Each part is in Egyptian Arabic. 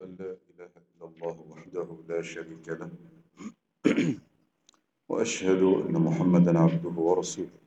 أن لا إله إلا الله وحده لا شريك له وأشهد أن محمدا عبده ورسوله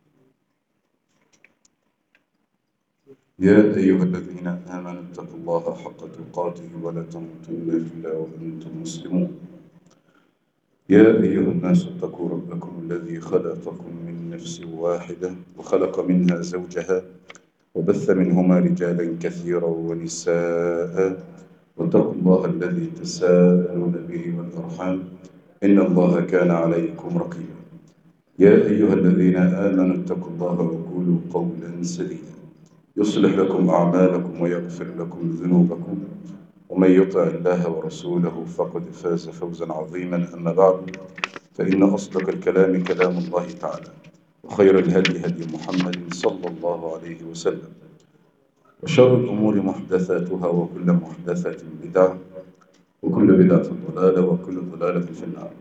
يا أيها الذين آمنوا اتقوا الله حق تقاته ولا تموتن إلا وأنتم مسلمون يا أيها الناس اتقوا ربكم الذي خلقكم من نفس واحدة وخلق منها زوجها وبث منهما رجالا كثيرا ونساء واتقوا الله الذي تساءلون به والأرحام إن الله كان عليكم رقيبا يا أيها الذين آمنوا اتقوا الله وقولوا قولا سديدا يصلح لكم أعمالكم ويغفر لكم ذنوبكم ومن يطع الله ورسوله فقد فاز فوزا عظيما أما بعد فإن أصدق الكلام كلام الله تعالى وخير الهدي هدي محمد صلى الله عليه وسلم وشر الأمور محدثاتها وكل محدثة بدعة وكل بدعة ضلالة وكل ضلالة في النار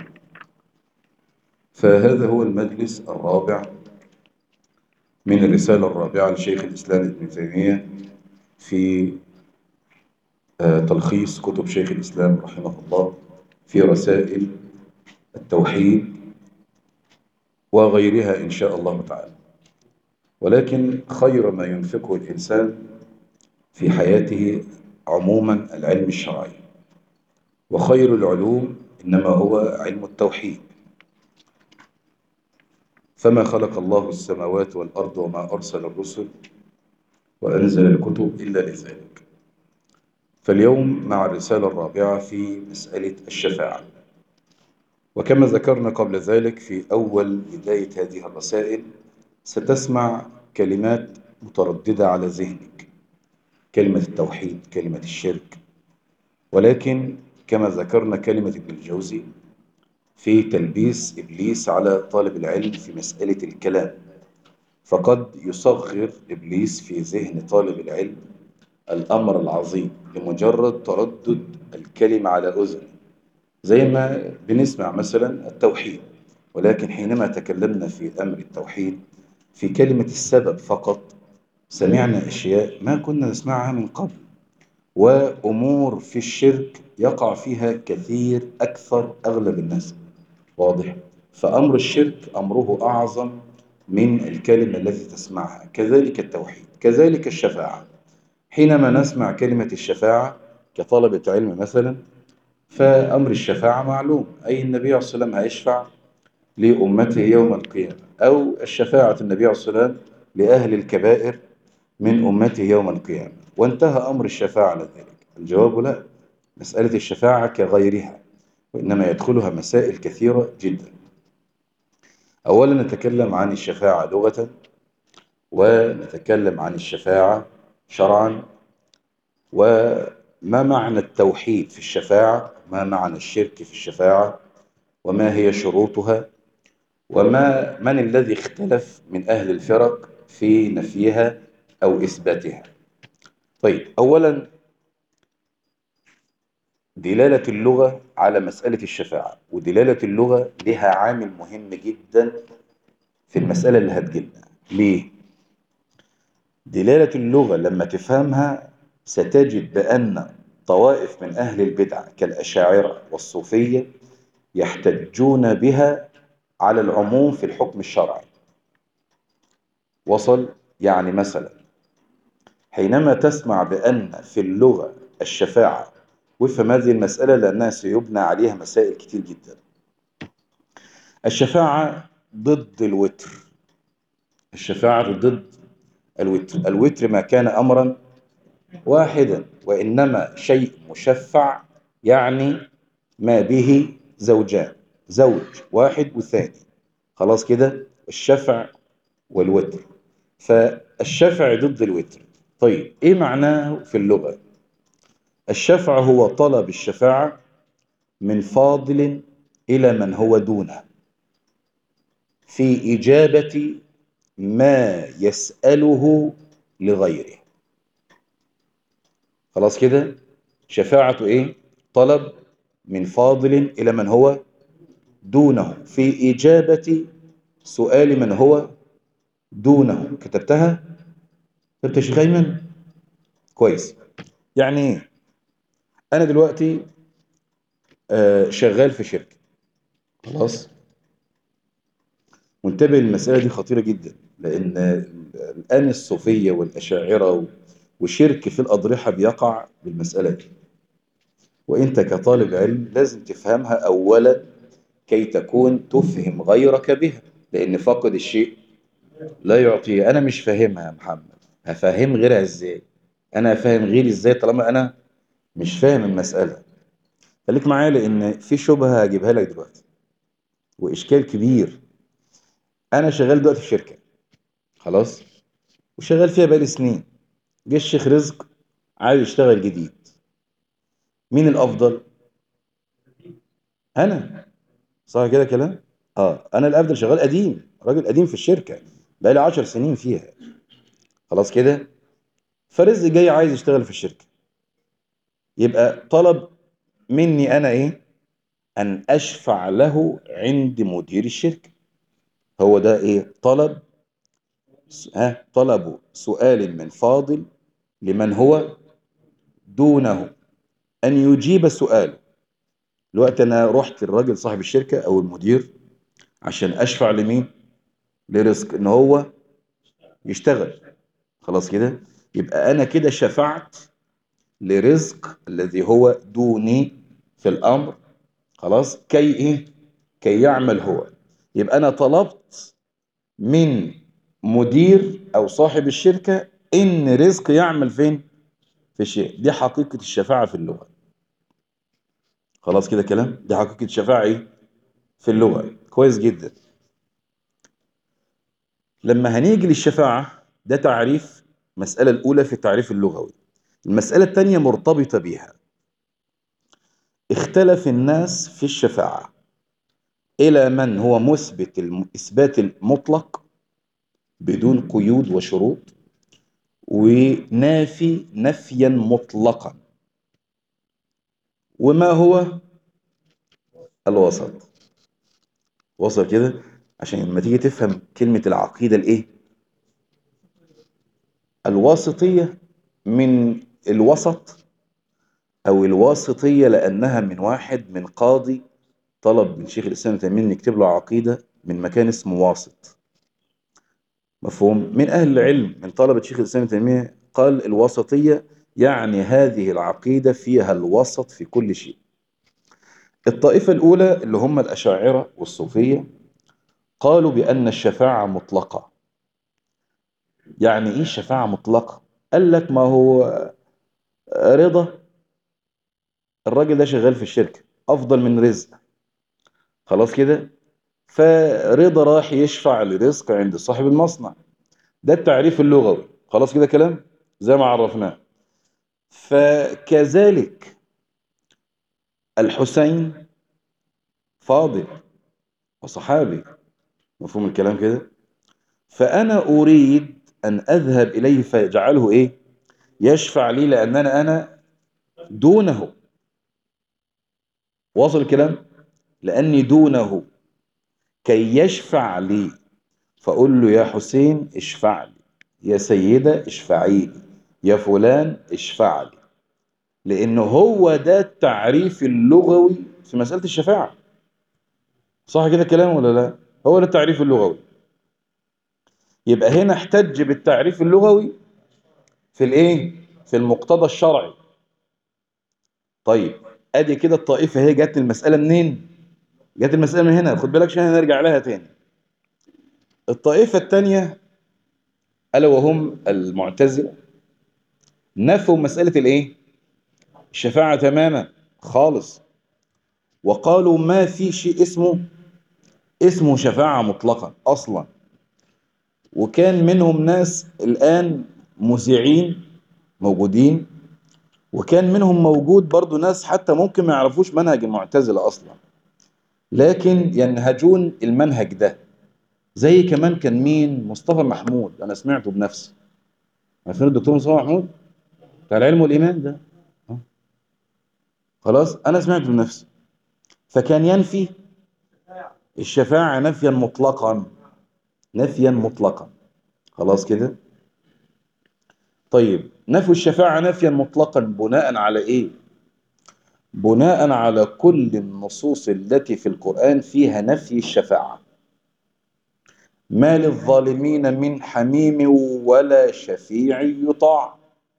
فهذا هو المجلس الرابع من الرسالة الرابعة لشيخ الإسلام ابن تيمية في تلخيص كتب شيخ الإسلام رحمه الله في رسائل التوحيد وغيرها إن شاء الله تعالى ولكن خير ما ينفقه الإنسان في حياته عموما العلم الشرعي وخير العلوم إنما هو علم التوحيد فما خلق الله السماوات والأرض وما أرسل الرسل وأنزل الكتب إلا لذلك فاليوم مع الرسالة الرابعة في مسألة الشفاعة وكما ذكرنا قبل ذلك في أول بداية هذه الرسائل ستسمع كلمات مترددة على ذهنك كلمة التوحيد كلمة الشرك ولكن كما ذكرنا كلمة ابن الجوزي في تلبيس إبليس على طالب العلم في مسألة الكلام فقد يصغر إبليس في ذهن طالب العلم الأمر العظيم لمجرد تردد الكلمة على أذن زي ما بنسمع مثلا التوحيد ولكن حينما تكلمنا في أمر التوحيد في كلمة السبب فقط سمعنا أشياء ما كنا نسمعها من قبل وأمور في الشرك يقع فيها كثير أكثر أغلب الناس واضح فأمر الشرك أمره أعظم من الكلمة التي تسمعها كذلك التوحيد كذلك الشفاعة حينما نسمع كلمة الشفاعة كطلبة علم مثلا فأمر الشفاعة معلوم أي النبي عليه الصلاة والسلام هيشفع لأمته يوم القيامة أو الشفاعة النبي عليه الصلاة والسلام لأهل الكبائر من أمته يوم القيامة وانتهى أمر الشفاعة على ذلك الجواب لا مسألة الشفاعة كغيرها وإنما يدخلها مسائل كثيرة جدا أولا نتكلم عن الشفاعة لغة ونتكلم عن الشفاعة شرعا وما معنى التوحيد في الشفاعة ما معنى الشرك في الشفاعة وما هي شروطها وما من الذي اختلف من أهل الفرق في نفيها أو إثباتها طيب أولا دلالة اللغة على مسألة الشفاعة ودلالة اللغة لها عامل مهم جدا في المسألة اللي هتجيلنا ليه؟ دلالة اللغة لما تفهمها ستجد بأن طوائف من أهل البدع كالأشاعرة والصوفية يحتجون بها على العموم في الحكم الشرعي وصل يعني مثلا حينما تسمع بأن في اللغة الشفاعة وافهم هذه المسألة لأنها سيبنى عليها مسائل كتير جدا الشفاعة ضد الوتر الشفاعة ضد الوتر الوتر ما كان أمرا واحدا وإنما شيء مشفع يعني ما به زوجان زوج واحد والثاني خلاص كده الشفع والوتر فالشفع ضد الوتر طيب ايه معناه في اللغة الشفع هو طلب الشفاعة من فاضل إلى من هو دونه في إجابة ما يسأله لغيره خلاص كده شفاعة ايه طلب من فاضل إلى من هو دونه في إجابة سؤال من هو دونه كتبتها كتبت يا شيخ أيمن كويس يعني ايه انا دلوقتي آه، شغال في شركة خلاص وانتبه المسألة دي خطيرة جدا لأن الآن الصوفية والأشاعرة وشرك في الأضرحة بيقع بالمسألة دي وانت كطالب علم لازم تفهمها أولا كي تكون تفهم غيرك بها لأن فقد الشيء لا يعطيه أنا مش فاهمها يا محمد هفهم غيرها إزاي أنا هفهم غيري إزاي طالما أنا مش فاهم المسألة خليك معايا لأن في شبهة هجيبها لك دلوقتي وإشكال كبير أنا شغال دلوقتي في شركة خلاص وشغال فيها بقالي سنين جه الشيخ رزق عايز يشتغل جديد مين الأفضل؟ أنا صح كده كلام؟ اه انا الافضل شغال قديم راجل قديم في الشركه بقالي 10 سنين فيها خلاص كده فرزق جاي عايز يشتغل في الشركه يبقى طلب مني انا ايه ان اشفع له عند مدير الشركه هو ده ايه طلب ها طلب سؤال من فاضل لمن هو دونه ان يجيب سؤاله الوقت انا رحت الراجل صاحب الشركه او المدير عشان اشفع لمين لرزق ان هو يشتغل خلاص كده يبقى انا كده شفعت لرزق الذي هو دوني في الامر خلاص كي ايه كي يعمل هو يبقى انا طلبت من مدير او صاحب الشركة ان رزق يعمل فين في شيء دي حقيقة الشفاعة في اللغة خلاص كده كلام دي حقيقة الشفاعة ايه في اللغة كويس جدا لما هنيجي للشفاعة ده تعريف المسألة الأولى في التعريف اللغوي المسألة الثانية مرتبطة بها اختلف الناس في الشفاعة إلى من هو مثبت الإثبات المطلق بدون قيود وشروط ونافي نفيا مطلقا وما هو الوسط وصل كده عشان لما تيجي تفهم كلمة العقيدة الايه الواسطية من الوسط او الواسطية لانها من واحد من قاضي طلب من شيخ الاسلام تيمية ان يكتب له عقيدة من مكان اسمه واسط مفهوم من اهل العلم من طلبة شيخ الاسلام تيمية قال الوسطية يعني هذه العقيدة فيها الوسط في كل شيء الطائفة الأولى اللي هم الأشاعرة والصوفية قالوا بأن الشفاعة مطلقة يعني إيه الشفاعة مطلقة؟ قال لك ما هو رضا الراجل ده شغال في الشركة أفضل من رزق خلاص كده فرضا راح يشفع لرزق عند صاحب المصنع ده التعريف اللغوي خلاص كده كلام زي ما عرفناه فكذلك الحسين فاضل وصحابي مفهوم الكلام كده فأنا أريد أن أذهب إليه فيجعله إيه يشفع لي لأننا أنا دونه واصل الكلام لأني دونه كي يشفع لي فأقول له يا حسين اشفع لي يا سيدة اشفعي لي يا فلان اشفع لي لأنه هو ده التعريف اللغوي في مسألة الشفاعة صح كده كلام ولا لا هو ده التعريف اللغوي يبقى هنا احتج بالتعريف اللغوي في الايه في المقتضى الشرعي طيب ادي كده الطائفة هي جت المسألة منين جت المسألة من هنا خد بالك عشان هنرجع لها تاني الطائفة الثانية ألا وهم المعتزلة نفوا مسألة الايه الشفاعة تماما خالص وقالوا ما في شيء اسمه اسمه شفاعة مطلقا أصلا وكان منهم ناس الآن مذيعين موجودين وكان منهم موجود برضو ناس حتى ممكن ما يعرفوش منهج المعتزلة أصلا لكن ينهجون المنهج ده زي كمان كان مين مصطفى محمود أنا سمعته بنفسي عارفين الدكتور مصطفى محمود بتاع العلم والإيمان ده خلاص أنا سمعته بنفسي فكان ينفي الشفاعة نفيا مطلقا نفيا مطلقا خلاص كده طيب نفي الشفاعة نفيا مطلقا بناء على ايه بناء على كل النصوص التي في القرآن فيها نفي الشفاعة ما للظالمين من حميم ولا شفيع يطاع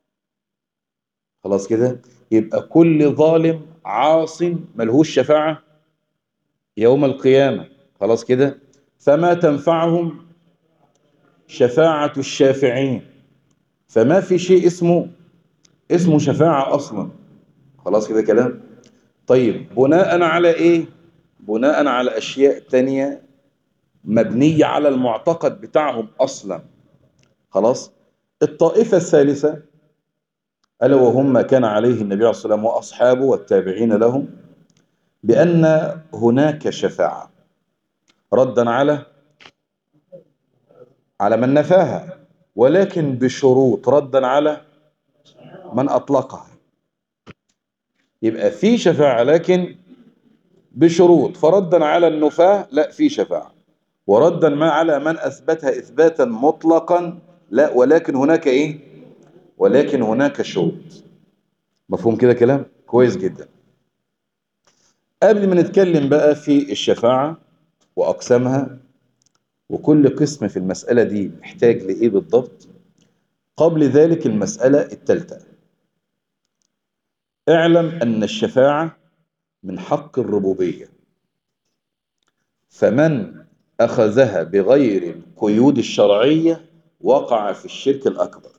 خلاص كده يبقى كل ظالم عاص ملهوش شفاعة يوم القيامة خلاص كده فما تنفعهم شفاعة الشافعين فما في شيء اسمه اسمه شفاعة أصلا خلاص كده كلام طيب بناء على إيه بناء على أشياء تانية مبنية على المعتقد بتاعهم أصلا خلاص الطائفة الثالثة ألا وهم ما كان عليه النبي عليه الصلاة والسلام وأصحابه والتابعين لهم بأن هناك شفاعة ردا على على من نفاها ولكن بشروط ردا على من أطلقها يبقى في شفاعة لكن بشروط فردا على النفاة لا في شفاعة وردا ما على من أثبتها إثباتا مطلقا لا ولكن هناك إيه ولكن هناك شروط مفهوم كده كلام كويس جدا قبل ما نتكلم بقى في الشفاعة وأقسامها وكل قسم في المسألة دي محتاج لإيه بالضبط قبل ذلك المسألة التالتة اعلم أن الشفاعة من حق الربوبية فمن أخذها بغير القيود الشرعية وقع في الشرك الأكبر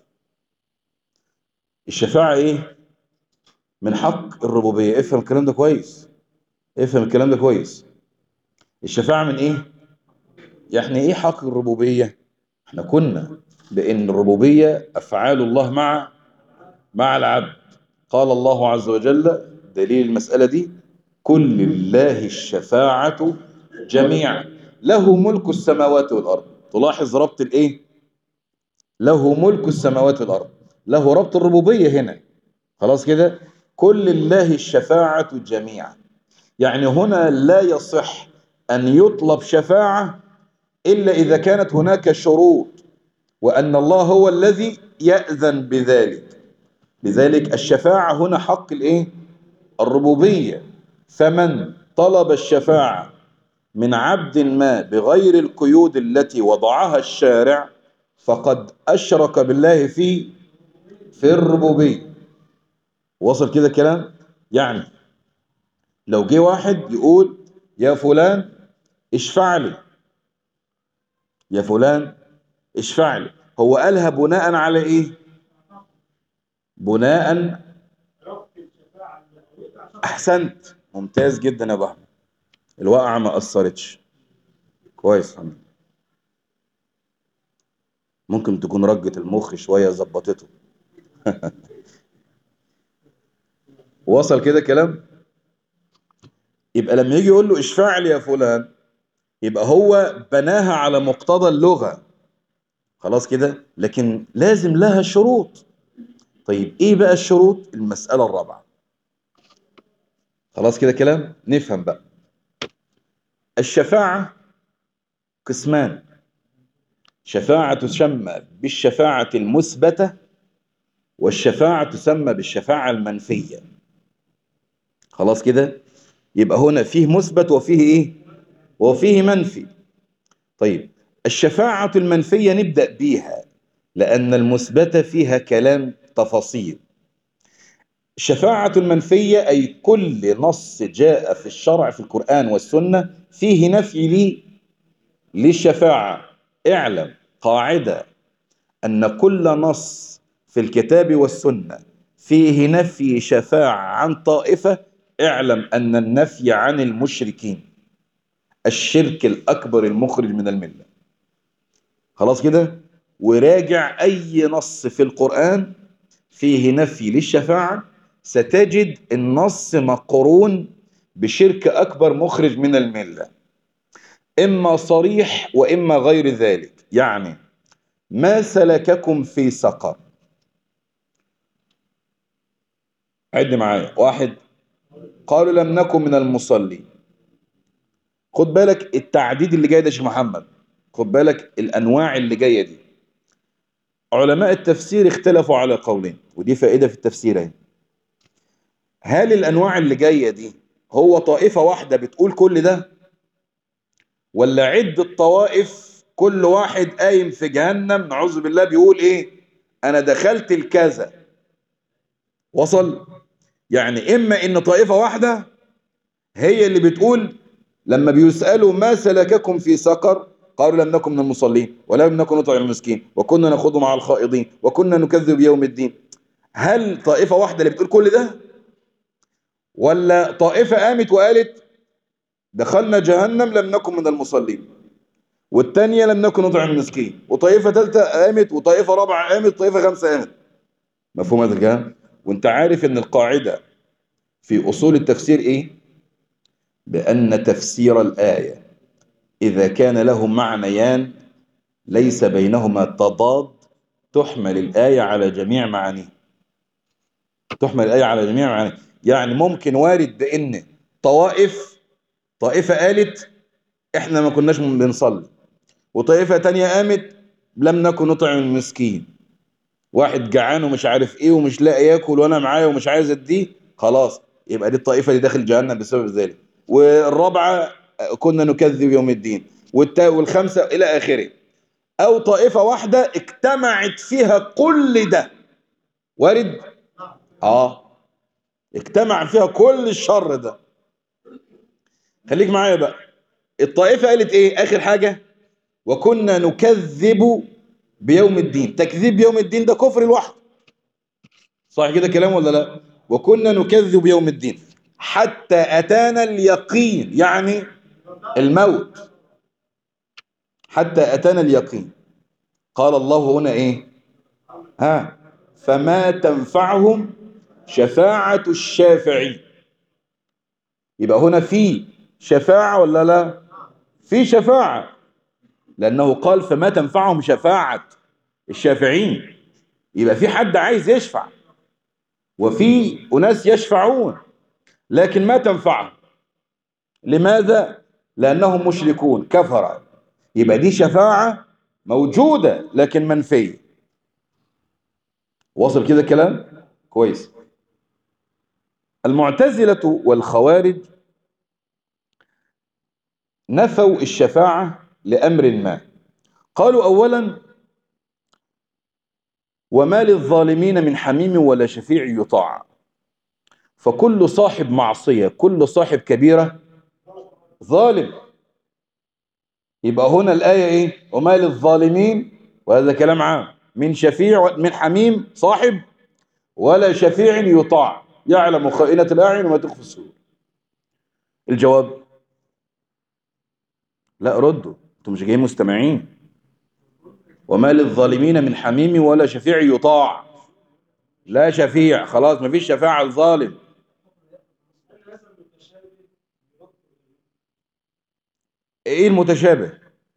الشفاعة إيه؟ من حق الربوبية افهم الكلام ده كويس افهم الكلام ده كويس الشفاعة من إيه؟ يعني إيه حق الربوبية؟ احنا كنا بأن الربوبية أفعال الله مع مع العبد قال الله عز وجل دليل المسألة دي كل لله الشفاعة جميعا له ملك السماوات والأرض تلاحظ ربط الإيه؟ له ملك السماوات والأرض له ربط الربوبية هنا خلاص كده كل الله الشفاعة جميعا يعني هنا لا يصح أن يطلب شفاعة إلا إذا كانت هناك شروط وأن الله هو الذي يأذن بذلك لذلك الشفاعة هنا حق الإيه؟ الربوبية فمن طلب الشفاعة من عبد ما بغير القيود التي وضعها الشارع فقد أشرك بالله في في الربوبية وصل كده كلام يعني لو جه واحد يقول يا فلان اشفع لي يا فلان اشفع لي هو قالها بناء على ايه بناء احسنت ممتاز جدا يا ابو احمد الوقعه ما اثرتش كويس الحمد لله ممكن تكون رجة المخ شويه ظبطته وصل كده كلام يبقى لما يجي يقول له اشفع لي يا فلان يبقى هو بناها على مقتضى اللغة خلاص كده لكن لازم لها شروط طيب ايه بقى الشروط المسألة الرابعة خلاص كده كلام نفهم بقى الشفاعة قسمان شفاعة تسمى بالشفاعة المثبتة والشفاعة تسمى بالشفاعة المنفية خلاص كده يبقى هنا فيه مثبت وفيه ايه وفيه منفي طيب الشفاعة المنفية نبدأ بيها لأن المثبتة فيها كلام تفاصيل الشفاعة المنفية أي كل نص جاء في الشرع في القرآن والسنة فيه نفي لي للشفاعة اعلم قاعدة أن كل نص في الكتاب والسنة فيه نفي شفاعة عن طائفة اعلم أن النفي عن المشركين الشرك الأكبر المخرج من الملة خلاص كده وراجع أي نص في القرآن فيه نفي للشفاعة ستجد النص مقرون بشرك أكبر مخرج من الملة إما صريح وإما غير ذلك يعني ما سلككم في سقر عد معايا واحد قالوا لم نكن من المصلين خد بالك التعديد اللي جاي ده يا شيخ محمد خد بالك الانواع اللي جايه دي علماء التفسير اختلفوا على قولين ودي فائده في التفسير اهي هل الأنواع اللي جاية دي هو طائفة واحدة بتقول كل ده ولا عدة طوائف كل واحد قايم في جهنم نعوذ بالله بيقول ايه انا دخلت الكذا وصل يعني اما ان طائفة واحدة هي اللي بتقول لما بيسألوا ما سلككم في سقر قالوا لم نكن من المصلين ولم نكن نطعم المسكين وكنا نخوض مع الخائضين وكنا نكذب بيوم الدين هل طائفة واحدة اللي بتقول كل ده ولا طائفة قامت وقالت دخلنا جهنم لم نكن من المصلين والتانية لم نكن نطعم المسكين وطائفة ثالثة قامت وطائفة رابعة قامت وطائفة خمسة قامت مفهوم هذا الكلام وانت عارف ان القاعدة في اصول التفسير ايه بان تفسير الآية اذا كان له معنيان ليس بينهما تضاد تحمل الآية على جميع معانيه تحمل الآية على جميع معانيه يعني ممكن وارد بان طوائف طائفة قالت احنا ما كناش بنصلي وطائفة تانية قامت لم نكن نطعم المسكين واحد جعان ومش عارف ايه ومش لاقي ياكل وانا معايا ومش عايز اديه خلاص يبقى دي الطائفة اللي داخل جهنم بسبب ذلك والرابعة كنا نكذب يوم الدين والتا والخمسة الى اخره او طائفة واحدة اجتمعت فيها كل ده وارد اه اجتمع فيها كل الشر ده خليك معايا بقى الطائفة قالت ايه اخر حاجة وكنا نكذب بيوم الدين تكذيب بيوم الدين ده كفر لوحده صح كده كلام ولا لا وكنا نكذب بيوم الدين حتى اتانا اليقين يعني الموت حتى اتانا اليقين قال الله هنا ايه ها فما تنفعهم شفاعة الشافعين يبقى هنا في شفاعة ولا لا في شفاعة لأنه قال فما تنفعهم شفاعة الشافعين يبقى في حد عايز يشفع وفي أناس يشفعون لكن ما تنفعهم لماذا؟ لأنهم مشركون كفر يبقى دي شفاعة موجودة لكن منفية وصل كده الكلام؟ كويس المعتزلة والخوارج نفوا الشفاعة لأمر ما قالوا أولا وما للظالمين من حميم ولا شفيع يطاع فكل صاحب معصية كل صاحب كبيرة ظالم يبقى هنا الآية إيه وما للظالمين وهذا كلام عام من شفيع من حميم صاحب ولا شفيع يطاع يعلم خائنة الأعين وما تخفي الصدور الجواب لا ردوا انتم مش جايين مستمعين وما للظالمين من حميم ولا شفيع يطاع لا شفيع خلاص مفيش شفاعة الظالم ايه المتشابه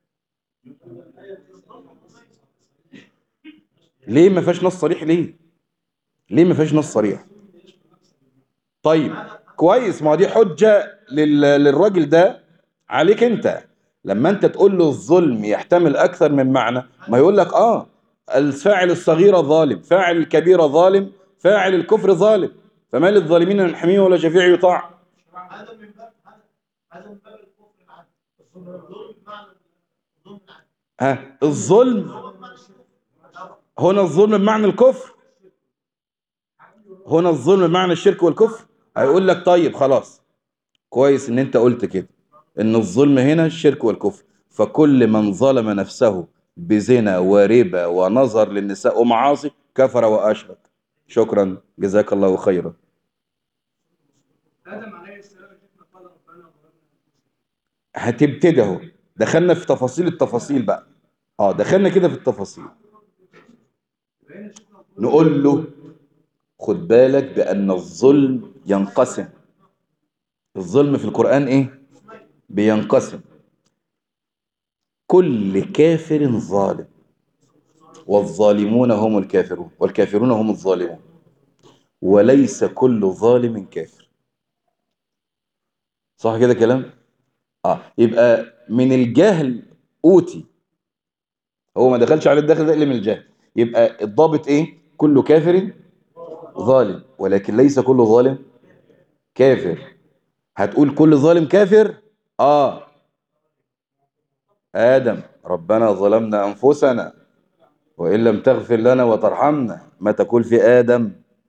ليه ما فيهاش نص صريح ليه ليه ما فيهاش نص صريح طيب كويس ما دي حجة لل... للراجل ده عليك انت لما انت تقول له الظلم يحتمل اكثر من معنى ما يقول لك اه الفاعل الصغير ظالم فاعل الكبير ظالم فاعل الكفر ظالم فما للظالمين من حميم ولا شفيع يطاع هذا من باب هذا من باب الكفر العدل الظلم بمعنى الظلم العدل ها الظلم هنا الظلم بمعنى الكفر هنا الظلم بمعنى الشرك والكفر هيقول لك طيب خلاص كويس ان انت قلت كده ان الظلم هنا الشرك والكفر فكل من ظلم نفسه بزنا وربا ونظر للنساء ومعاصي كفر واشرك شكرا جزاك الله خيرا ادم عليه السلام كيف قال ربنا هتبتدي اهو دخلنا في تفاصيل التفاصيل بقى اه دخلنا كده في التفاصيل نقول له خد بالك بأن الظلم ينقسم الظلم في القرآن ايه بينقسم كل كافر ظالم والظالمون هم الكافرون والكافرون هم الظالمون وليس كل ظالم كافر صح كده كلام اه يبقى من الجهل اوتي هو ما دخلش على الداخل ده الا من الجهل يبقى الضابط ايه كل كافر ظالم ولكن ليس كل ظالم كافر هتقول كل ظالم كافر اه آدم ربنا ظلمنا أنفسنا وإن لم تغفر لنا وترحمنا ما تقول في آدم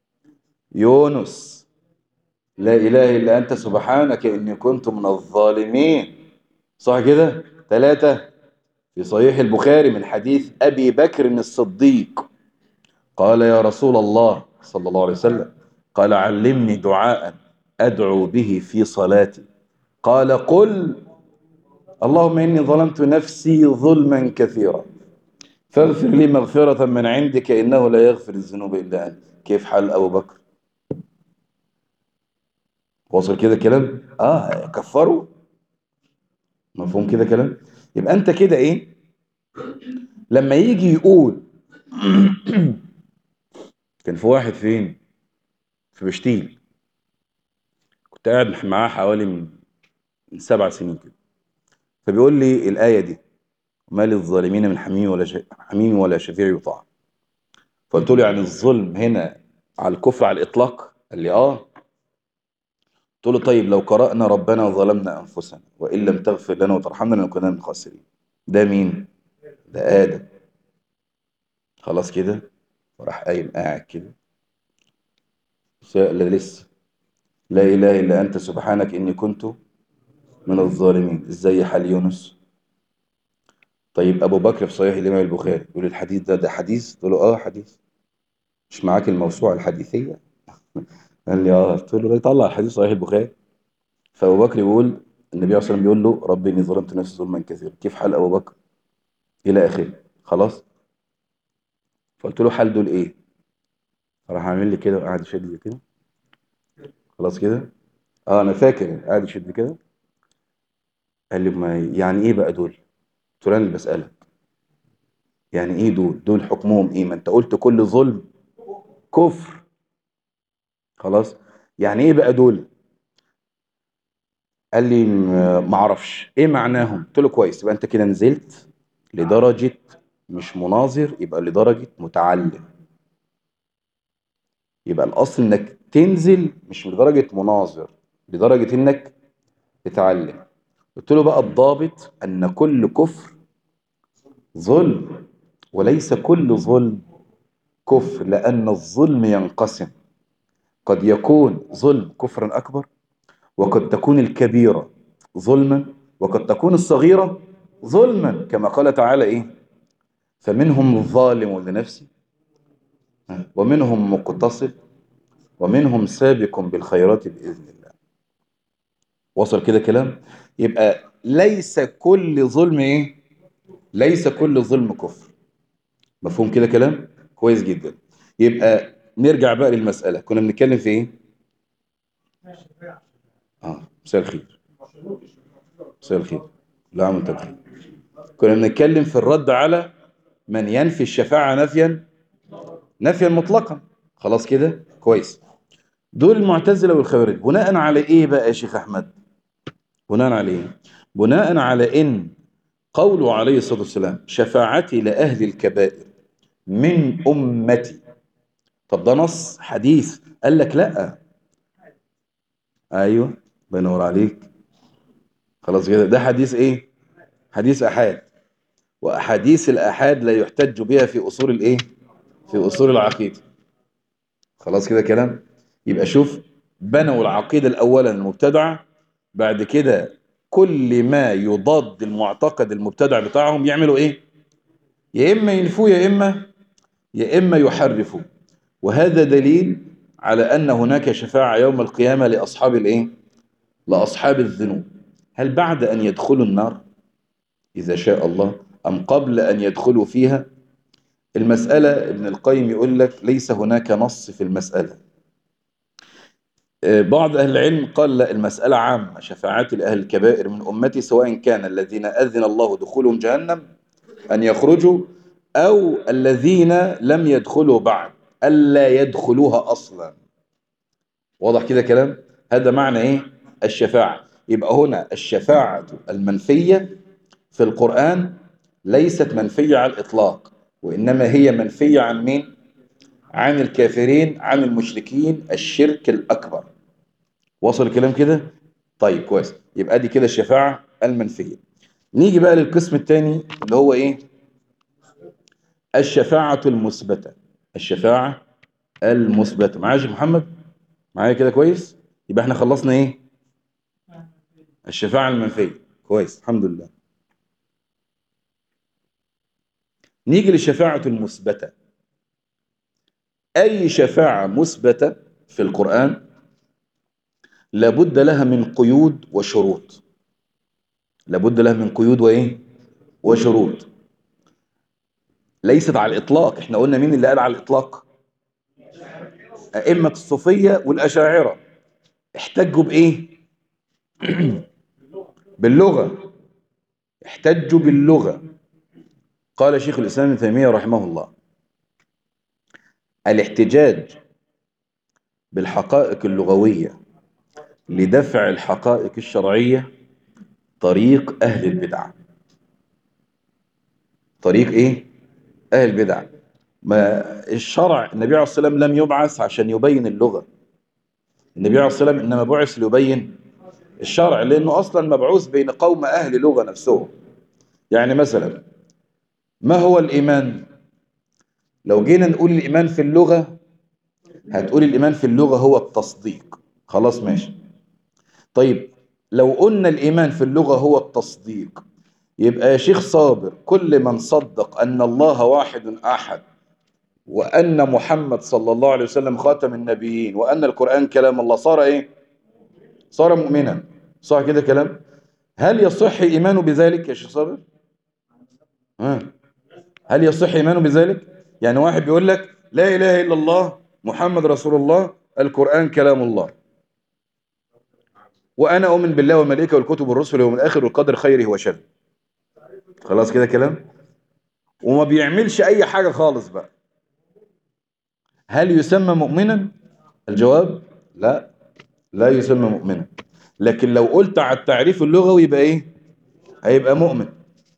يونس لا إله إلا أنت سبحانك إني كنت من الظالمين صح كده ثلاثة في صحيح البخاري من حديث أبي بكر الصديق قال يا رسول الله صلى الله عليه وسلم قال علمني دعاء أدعو به في صلاتي قال قل اللهم إني ظلمت نفسي ظلما كثيرا فاغفر لي مغفرة من عندك إنه لا يغفر الذنوب إلا أنت كيف حال أبو بكر وصل كده كلام آه كفروا مفهوم كده كلام يبقى أنت كده إيه لما يجي يقول كان في واحد فين في بشتيل كنت قاعد معاه حوالي من من سبع سنين كده فبيقول لي الآية دي ما للظالمين من حميم ولا ش... حميم ولا شفيع يطاع فقلت له يعني الظلم هنا على الكفر على الإطلاق قال لي آه قلت له طيب لو قرأنا ربنا ظلمنا أنفسنا وإن لم تغفر لنا وترحمنا لنكونن من الخاسرين ده مين؟ ده آدم خلاص كده وراح قايم قاعد كده سأل لسه لا إله إلا أنت سبحانك إني كنت من الظالمين إزاي حال يونس طيب أبو بكر في صحيح الإمام البخاري يقول الحديث ده ده حديث قلت له آه حديث مش معاك الموسوعة الحديثية قال لي آه قلت له لا يطلع الحديث صحيح البخاري فأبو بكر يقول النبي عليه الصلاة والسلام بيقول له ربي إني ظلمت نفسي ظلما كثيرا كيف حال أبو بكر إلى آخره خلاص فقلت له حال دول إيه راح عامل لي كده وقعد يشد زي كده خلاص كده اه انا فاكر قاعد يشد كده قال لي ما يعني ايه بقى دول قلت له انا اللي بسالك يعني ايه دول دول حكمهم ايه ما انت قلت كل ظلم كفر خلاص يعني ايه بقى دول قال لي م- ما اعرفش ايه معناهم قلت له كويس يبقى انت كده نزلت لدرجه مش مناظر يبقى لدرجه متعلم يبقى الاصل انك تنزل مش لدرجه مناظر لدرجه انك تتعلم قلت له بقى الضابط ان كل كفر ظلم وليس كل ظلم كفر لان الظلم ينقسم قد يكون ظلم كفرا اكبر وقد تكون الكبيره ظلما وقد تكون الصغيره ظلما كما قال تعالى ايه فمنهم ظالم لنفسه ومنهم مقتصد ومنهم سابق بالخيرات بإذن الله وصل كده كلام يبقى ليس كل ظلم ايه ليس كل ظلم كفر مفهوم كده كلام كويس جدا يبقى نرجع بقى للمسألة كنا بنتكلم في ايه اه مساء الخير مساء الخير لا عم بخير كنا بنتكلم في الرد على من ينفي الشفاعة نفيا نفيا مطلقا خلاص كده كويس دول المعتزلة والخوارج بناء على ايه بقى يا شيخ احمد بناء على ايه بناء على ان قوله عليه الصلاة والسلام شفاعتي لأهل الكبائر من أمتي طب ده نص حديث قال لك لا ايوه بنور عليك خلاص كده ده حديث ايه حديث احاد واحاديث الاحاد لا يحتج بها في اصول الايه في اصول العقيده خلاص كده كلام يبقى شوف بنوا العقيده الاولا المبتدعه بعد كده كل ما يضاد المعتقد المبتدع بتاعهم يعملوا ايه يا اما ينفوه يا اما يا اما يحرفوا وهذا دليل على ان هناك شفاعه يوم القيامه لاصحاب الايه لاصحاب الذنوب هل بعد ان يدخلوا النار اذا شاء الله ام قبل ان يدخلوا فيها المساله ابن القيم يقول لك ليس هناك نص في المساله بعض أهل العلم قال لا المسألة عامة شفاعات لأهل الكبائر من أمتي سواء كان الذين أذن الله دخولهم جهنم أن يخرجوا أو الذين لم يدخلوا بعد ألا يدخلوها أصلا واضح كده كلام هذا معنى إيه الشفاعة يبقى هنا الشفاعة المنفية في القرآن ليست منفية على الإطلاق وإنما هي منفية عن مين عن الكافرين عن المشركين الشرك الأكبر وصل الكلام كده طيب كويس يبقى دي كده الشفاعة المنفية نيجي بقى للقسم الثاني اللي هو ايه الشفاعة المثبتة الشفاعة المثبتة معايا يا شيخ محمد معايا كده كويس يبقى احنا خلصنا ايه الشفاعة المنفية كويس الحمد لله نيجي للشفاعة المثبتة أي شفاعة مثبتة في القرآن لابد لها من قيود وشروط لابد لها من قيود وإيه وشروط ليست على الإطلاق احنا قلنا مين اللي قال على الإطلاق أئمة الصوفية والأشاعرة احتجوا بإيه باللغة احتجوا باللغة قال شيخ الإسلام ابن تيمية رحمه الله الاحتجاج بالحقائق اللغوية لدفع الحقائق الشرعية طريق أهل البدع طريق إيه؟ أهل البدع ما الشرع النبي عليه الصلاة والسلام لم يبعث عشان يبين اللغة النبي عليه الصلاة والسلام إنما بعث ليبين الشرع لأنه أصلا مبعوث بين قوم أهل لغة نفسهم يعني مثلا ما هو الإيمان لو جينا نقول الإيمان في اللغة هتقول الإيمان في اللغة هو التصديق خلاص ماشي طيب لو قلنا الإيمان في اللغة هو التصديق يبقى يا شيخ صابر كل من صدق أن الله واحد أحد وأن محمد صلى الله عليه وسلم خاتم النبيين وأن القرآن كلام الله صار إيه صار مؤمنا صح كده كلام هل يصح إيمانه بذلك يا شيخ صابر ها هل يصح إيمانه بذلك يعني واحد بيقول لك لا إله إلا الله محمد رسول الله القرآن كلام الله وأنا أؤمن بالله والملائكة والكتب والرسل واليوم الآخر والقدر خيره وشره خلاص كده كلام وما بيعملش أي حاجة خالص بقى هل يسمى مؤمنا الجواب لا لا يسمى مؤمنا لكن لو قلت على التعريف اللغوي يبقى ايه هيبقى مؤمن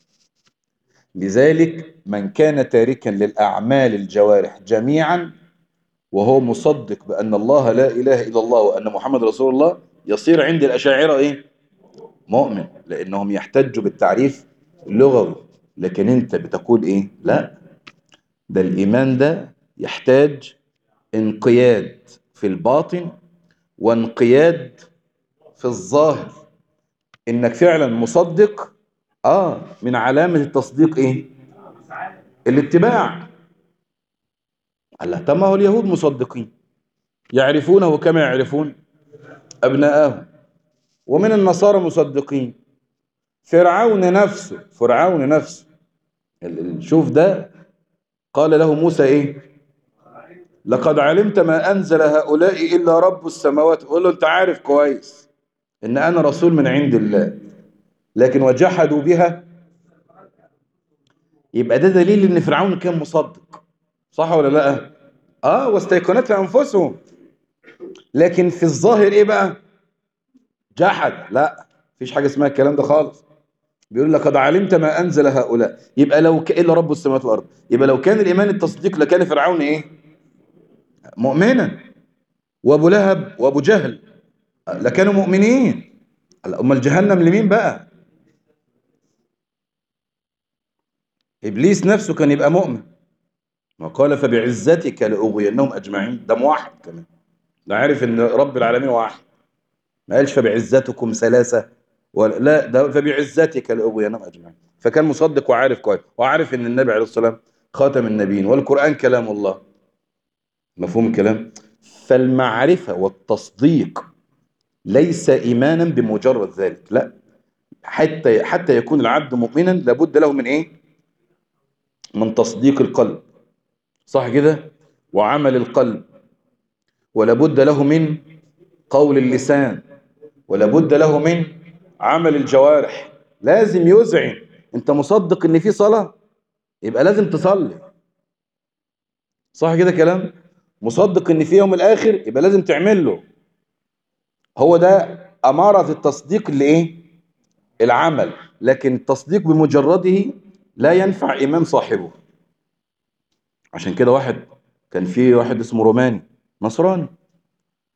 لذلك من كان تاركا للأعمال الجوارح جميعا وهو مصدق بأن الله لا إله إلا الله وأن محمد رسول الله يصير عند الأشاعرة إيه؟ مؤمن لأنهم يحتجوا بالتعريف اللغوي لكن أنت بتقول إيه؟ لا ده الإيمان ده يحتاج انقياد في الباطن وانقياد في الظاهر إنك فعلا مصدق آه من علامة التصديق إيه؟ الاتباع الله طب ما هو اليهود مصدقين يعرفونه كما يعرفون أبناءهم ومن النصارى مصدقين فرعون نفسه فرعون نفسه شوف ده قال له موسى ايه لقد علمت ما أنزل هؤلاء إلا رب السماوات قول له أنت عارف كويس إن أنا رسول من عند الله لكن وجحدوا بها يبقى ده دليل إن فرعون كان مصدق صح ولا لا آه واستيقنت أنفسهم لكن في الظاهر إيه بقى جحد لا مفيش حاجة اسمها الكلام ده خالص بيقول لقد علمت ما أنزل هؤلاء يبقى لو ك... إلا رب السماوات والأرض يبقى لو كان الإيمان التصديق لكان فرعون إيه مؤمنا وأبو لهب وأبو جهل لكانوا مؤمنين أمال جهنم لمين بقى إبليس نفسه كان يبقى مؤمن ما قال فبعزتك لأغوينهم أجمعين ده موحد كمان ده عارف إن رب العالمين واحد ما قالش فبعزتكم ثلاثة ولا لا ده فبعزتك لأغوينهم أجمعين فكان مصدق وعارف كويس وعارف إن النبي عليه الصلاة والسلام خاتم النبيين والقرآن كلام الله مفهوم الكلام فالمعرفة والتصديق ليس إيمانا بمجرد ذلك لا حتى حتى يكون العبد مؤمنا لابد له من إيه من تصديق القلب صح كده وعمل القلب ولابد له من قول اللسان ولابد له من عمل الجوارح لازم يذعن انت مصدق ان في صلاة يبقى لازم تصلي صح كده كلام مصدق ان في يوم الاخر يبقى لازم تعمل له هو ده امارة التصديق اللي ايه العمل لكن التصديق بمجرده لا ينفع ايمان صاحبه عشان كده واحد كان في واحد اسمه روماني نصراني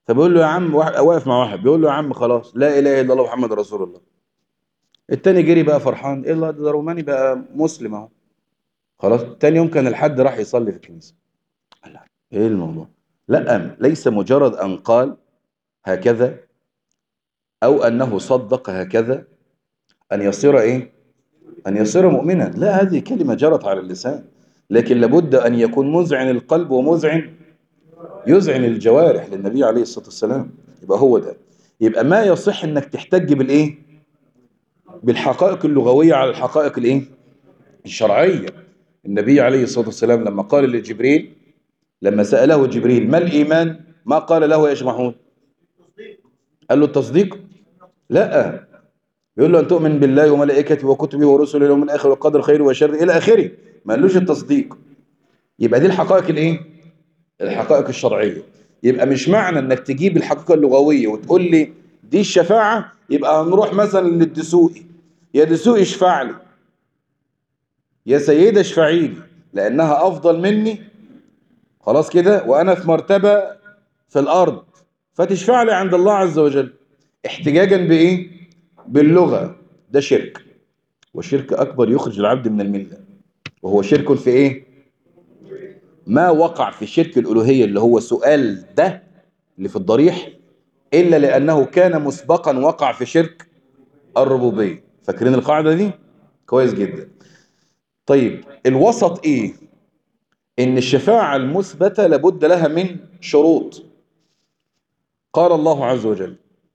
فبيقول له يا عم واحد واقف مع واحد بيقول له يا عم خلاص لا اله الا الله محمد رسول الله التاني جري بقى فرحان ايه الله ده روماني بقى مسلم اهو خلاص تاني يوم كان الحد راح يصلي في الكنيسه قال لا ايه الموضوع لا ليس مجرد ان قال هكذا او انه صدق هكذا ان يصير ايه ان يصير مؤمنا لا هذه كلمه جرت على اللسان لكن لابد ان يكون مذعن القلب ومذعن يذعن الجوارح للنبي عليه الصلاه والسلام يبقى هو ده يبقى ما يصح انك تحتج بالايه بالحقائق اللغويه على الحقائق الايه الشرعيه النبي عليه الصلاه والسلام لما قال لجبريل لما ساله جبريل ما الايمان ما قال له يا محمود قال له التصديق لا يقول له ان تؤمن بالله وملائكته وكتبه ورسله واليوم الاخر والقدر خير وشر الى اخره ما قالوش التصديق يبقى دي الحقائق الايه الحقائق الشرعيه يبقى مش معنى انك تجيب الحقيقه اللغويه وتقول لي دي الشفاعه يبقى هنروح مثلا للدسوقي يا دسوقي اشفع لي يا سيده اشفعي لي لانها افضل مني خلاص كده وانا في مرتبه في الارض فتشفع لي عند الله عز وجل احتجاجا بايه باللغه ده شرك وشرك اكبر يخرج العبد من المله وهو شرك في ايه ما وقع في شرك الالوهيه اللي هو سؤال ده اللي في الضريح الا لانه كان مسبقا وقع في شرك الربوبيه فاكرين القاعده دي كويس جدا طيب الوسط ايه ان الشفاعه المثبته لابد لها من شروط قال الله عز وجل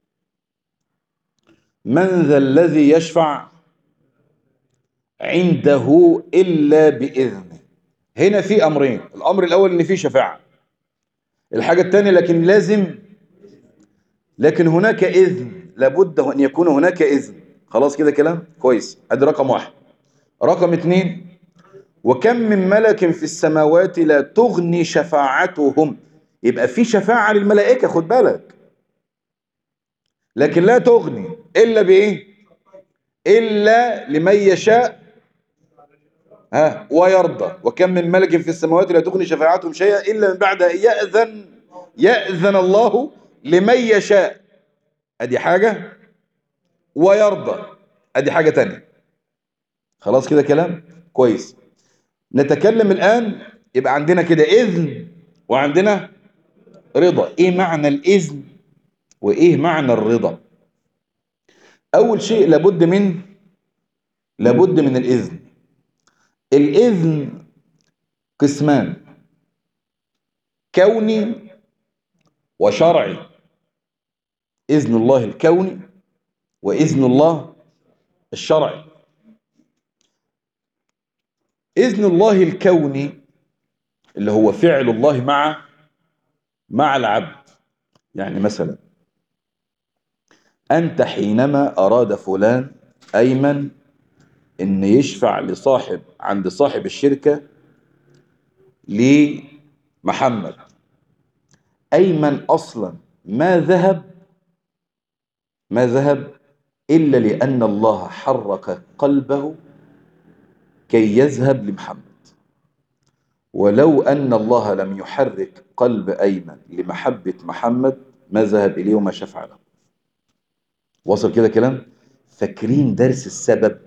من ذا الذي يشفع عنده إلا بإذنه هنا في أمرين الأمر الأول إن في شفاعة الحاجة الثانية لكن لازم لكن هناك إذن لابد أن يكون هناك إذن خلاص كده كلام كويس ادي رقم واحد رقم اثنين وكم من ملك في السماوات لا تغني شفاعتهم يبقى في شفاعة للملائكة خد بالك لكن لا تغني إلا بإيه إلا لمن يشاء ها ويرضى وكم من ملك في السماوات لا تغني شفاعتهم شيئا إلا من بعد أن يأذن يأذن الله لمن يشاء أدي حاجة ويرضى أدي حاجة تانية خلاص كده كلام كويس نتكلم الآن يبقى عندنا كده إذن وعندنا رضا إيه معنى الإذن وإيه معنى الرضا أول شيء لابد من لابد من الإذن الإذن قسمان كوني وشرعي إذن الله الكوني وإذن الله الشرعي إذن الله الكوني اللي هو فعل الله مع مع العبد يعني مثلا أنت حينما أراد فلان أيمن إن يشفع لصاحب عند صاحب الشركة لمحمد أيمن أصلا ما ذهب ما ذهب إلا لأن الله حرك قلبه كي يذهب لمحمد ولو أن الله لم يحرك قلب أيمن لمحبة محمد ما ذهب إليه وما شفع له وصل كده كلام فاكرين درس السبب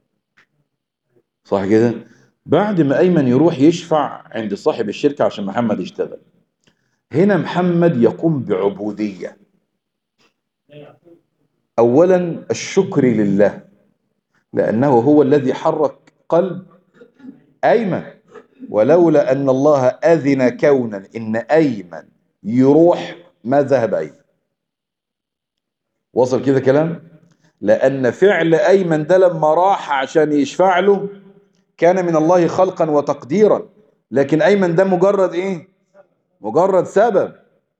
صح كده بعد ما أيمن يروح يشفع عند صاحب الشركة عشان محمد يشتغل هنا محمد يقوم بعبودية أولا الشكر لله لأنه هو الذي حرك قلب أيمن ولولا أن الله أذن كونا إن أيمن يروح ما ذهب أيمن وصل كده كلام لأن فعل أيمن ده لما راح عشان يشفع له كان من الله خلقا وتقديرا لكن أيمن ده مجرد إيه مجرد سبب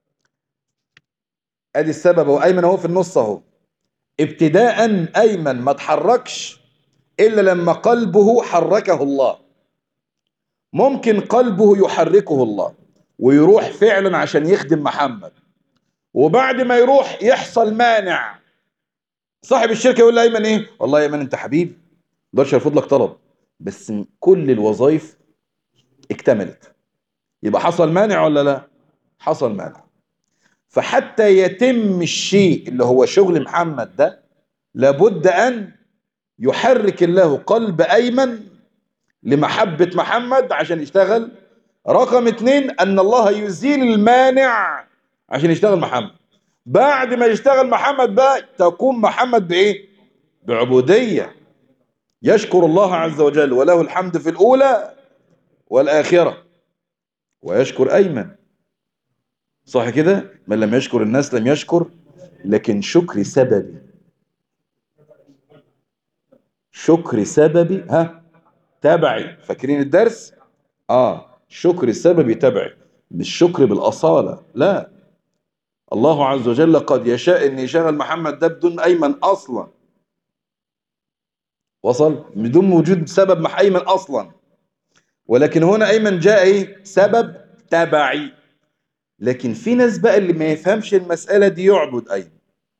ادي السبب وايمن اهو في النص اهو ابتداء ايمن ما اتحركش الا لما قلبه حركه الله ممكن قلبه يحركه الله ويروح فعلا عشان يخدم محمد وبعد ما يروح يحصل مانع صاحب الشركه يقول لايمن ايه والله يا ايمن انت حبيبي ما اقدرش ارفض لك طلب بس كل الوظائف اكتملت يبقى حصل مانع ولا لا حصل مانع فحتى يتم الشيء اللي هو شغل محمد ده لابد أن يحرك الله قلب أيمن لمحبة محمد عشان يشتغل رقم اتنين أن الله يزيل المانع عشان يشتغل محمد بعد ما يشتغل محمد بقى تكون محمد بإيه بعبودية يشكر الله عز وجل وله الحمد في الأولى والآخرة ويشكر أيمن صح كده من لم يشكر الناس لم يشكر لكن شكر سببي شكر سببي ها تبعي فاكرين الدرس اه شكر سببي تبعي مش شكر بالأصالة لا الله عز وجل قد يشاء ان يشغل محمد ده بدون ايمن اصلا وصل بدون وجود سبب مع ايمن اصلا ولكن هنا ايمن جاء ايه سبب تبعي لكن في ناس بقى اللي ما يفهمش المسألة دي يعبد ايمن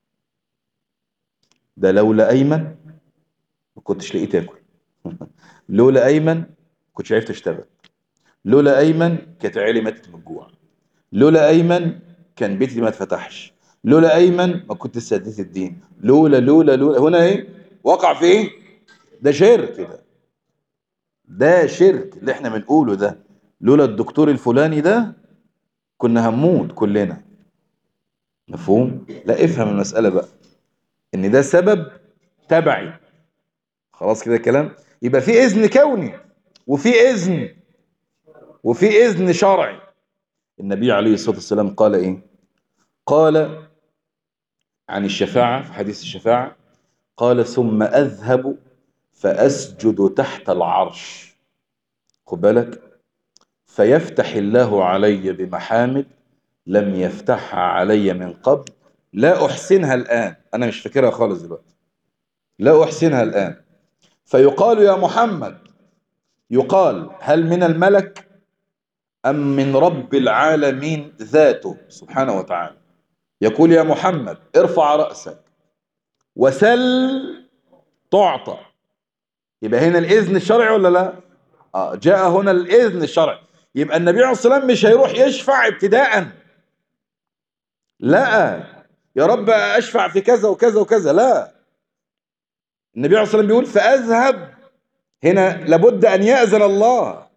ده لولا ايمن ما كنتش لقيت اكل لولا ايمن كنتش عرفت اشتغل لولا ايمن كانت عيالي ماتت من الجوع لولا ايمن كان بيتي ما اتفتحش لولا ايمن ما كنت سديت الدين لولا لولا لولا هنا ايه وقع في ايه ده شرك ده ده شرك اللي احنا بنقوله ده لولا الدكتور الفلاني ده كنا هنموت كلنا مفهوم لا افهم المسألة بقى ان ده سبب تبعي خلاص كده كلام يبقى في اذن كوني وفي اذن وفي اذن شرعي النبي عليه الصلاة والسلام قال ايه قال عن الشفاعة في حديث الشفاعة قال ثم اذهب فاسجد تحت العرش خد بالك فيفتح الله علي بمحامد لم يفتحها علي من قبل لا احسنها الان انا مش فاكرها خالص دلوقتي لا احسنها الان فيقال يا محمد يقال هل من الملك أم من رب العالمين ذاته سبحانه وتعالى يقول يا محمد ارفع رأسك وسل تعطى يبقى هنا الإذن الشرعي ولا لا آه جاء هنا الإذن الشرعي يبقى النبي عليه الصلاة والسلام مش هيروح يشفع ابتداء لا يا رب أشفع في كذا وكذا وكذا لا النبي عليه الصلاة والسلام بيقول فأذهب هنا لابد أن يأذن الله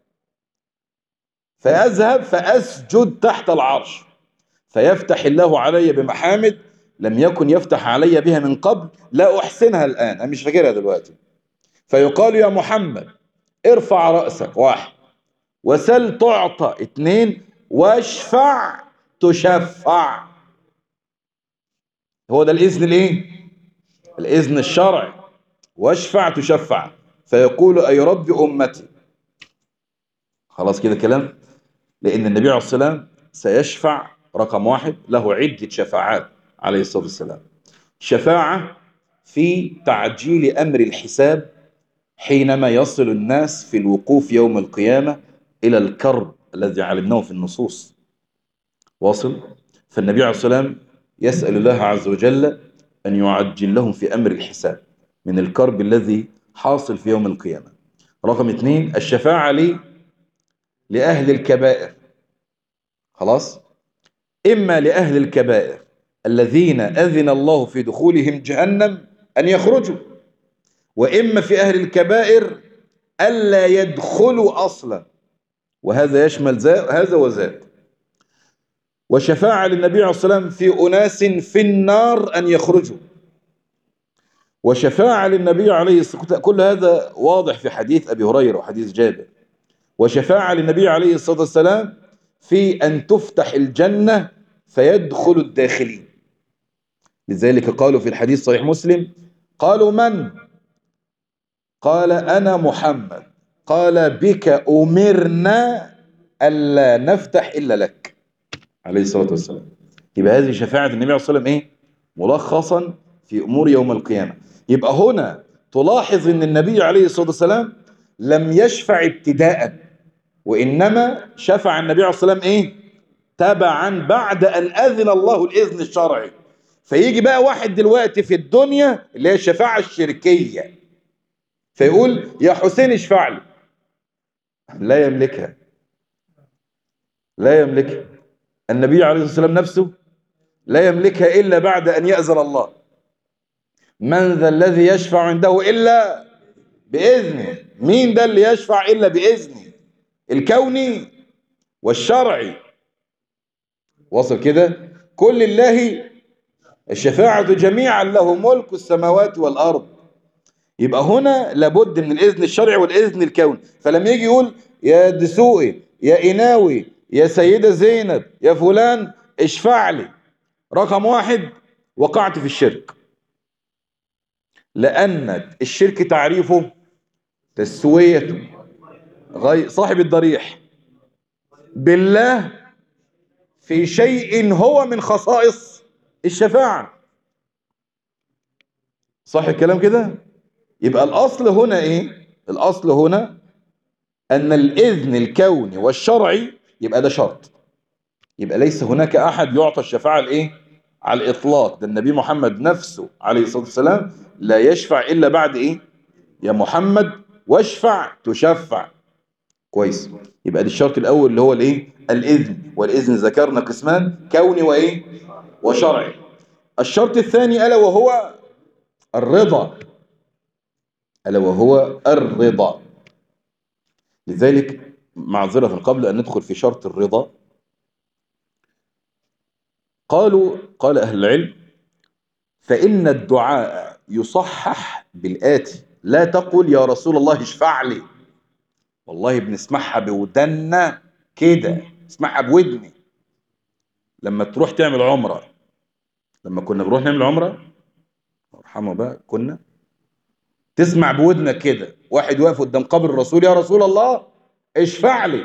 فأذهب فأسجد تحت العرش فيفتح الله علي بمحامد لم يكن يفتح علي بها من قبل لا أحسنها الآن أنا مش فاكرها دلوقتي فيقال يا محمد ارفع رأسك واحد وسل تعطى اتنين واشفع تشفع هو ده الإذن الايه الإذن الشرعي واشفع تشفع فيقول أي رب أمتي خلاص كده كلام لأن النبي عليه السلام سيشفع رقم واحد له عدة شفاعات عليه الصلاة والسلام شفاعة في تعجيل أمر الحساب حينما يصل الناس في الوقوف يوم القيامة إلى الكرب الذي علمناه في النصوص واصل فالنبي عليه السلام يسأل الله عز وجل أن يعجل لهم في أمر الحساب من الكرب الذي حاصل في يوم القيامة رقم اثنين الشفاعة لي لأهل الكبائر خلاص إما لأهل الكبائر الذين أذن الله في دخولهم جهنم أن يخرجوا وإما في أهل الكبائر ألا يدخلوا أصلا وهذا يشمل هذا وذاك وشفاعة للنبي عليه الصلاة والسلام في أناس في النار أن يخرجوا وشفاعة للنبي عليه الصلاة والسلام كل هذا واضح في حديث أبي هريرة وحديث جابر وشفاعة للنبي عليه الصلاة والسلام في أن تفتح الجنة فيدخل الداخلين لذلك قالوا في الحديث صحيح مسلم قالوا من قال أنا محمد قال بك أمرنا ألا نفتح إلا لك عليه الصلاة والسلام يبقى هذه شفاعة النبي عليه الصلاة والسلام إيه ملخصا في أمور يوم القيامة يبقى هنا تلاحظ أن النبي عليه الصلاة والسلام لم يشفع ابتداء وإنما شفع النبي عليه الصلاة والسلام إيه تبعا بعد أن أذن الله الإذن الشرعي فيجي بقى واحد دلوقتي في الدنيا اللي هي الشفاعة الشركية فيقول يا حسين اشفع لي لا يملكها لا يملكها النبي عليه الصلاة والسلام نفسه لا يملكها إلا بعد أن يأذن الله من ذا الذي يشفع عنده إلا بإذنه مين ده اللي يشفع إلا بإذنه الكوني والشرعي وصل كده كل الله الشفاعة جميعا له ملك السماوات والأرض يبقى هنا لابد من الإذن الشرعي والإذن الكوني فلما يجي يقول يا دسوقي يا إناوي يا سيدة زينب يا فلان اشفع لي رقم واحد وقعت في الشرك لأن الشرك تعريفه تسويته غير صاحب الضريح بالله في شيء هو من خصائص الشفاعة صح الكلام كده يبقى الأصل هنا إيه الأصل هنا أن الإذن الكوني والشرعي يبقى ده شرط يبقى ليس هناك أحد يعطى الشفاعة الإيه على الإطلاق ده النبي محمد نفسه عليه الصلاة والسلام لا يشفع إلا بعد إيه يا محمد واشفع تشفع كويس يبقى ده الشرط الأول اللي هو الإيه الإذن والإذن ذكرنا قسمان كوني وإيه وشرعي الشرط الثاني ألا وهو الرضا ألا وهو الرضا لذلك معذرة قبل أن ندخل في شرط الرضا قالوا قال أهل العلم فإن الدعاء يصحح بالآتي لا تقل يا رسول الله اشفع لي والله بنسمعها بودنا كده اسمعها بودني لما تروح تعمل عمرة لما كنا بنروح نعمل عمرة ارحمه بقى كنا تسمع بودنك كده واحد واقف قدام قبر الرسول يا رسول الله اشفع لي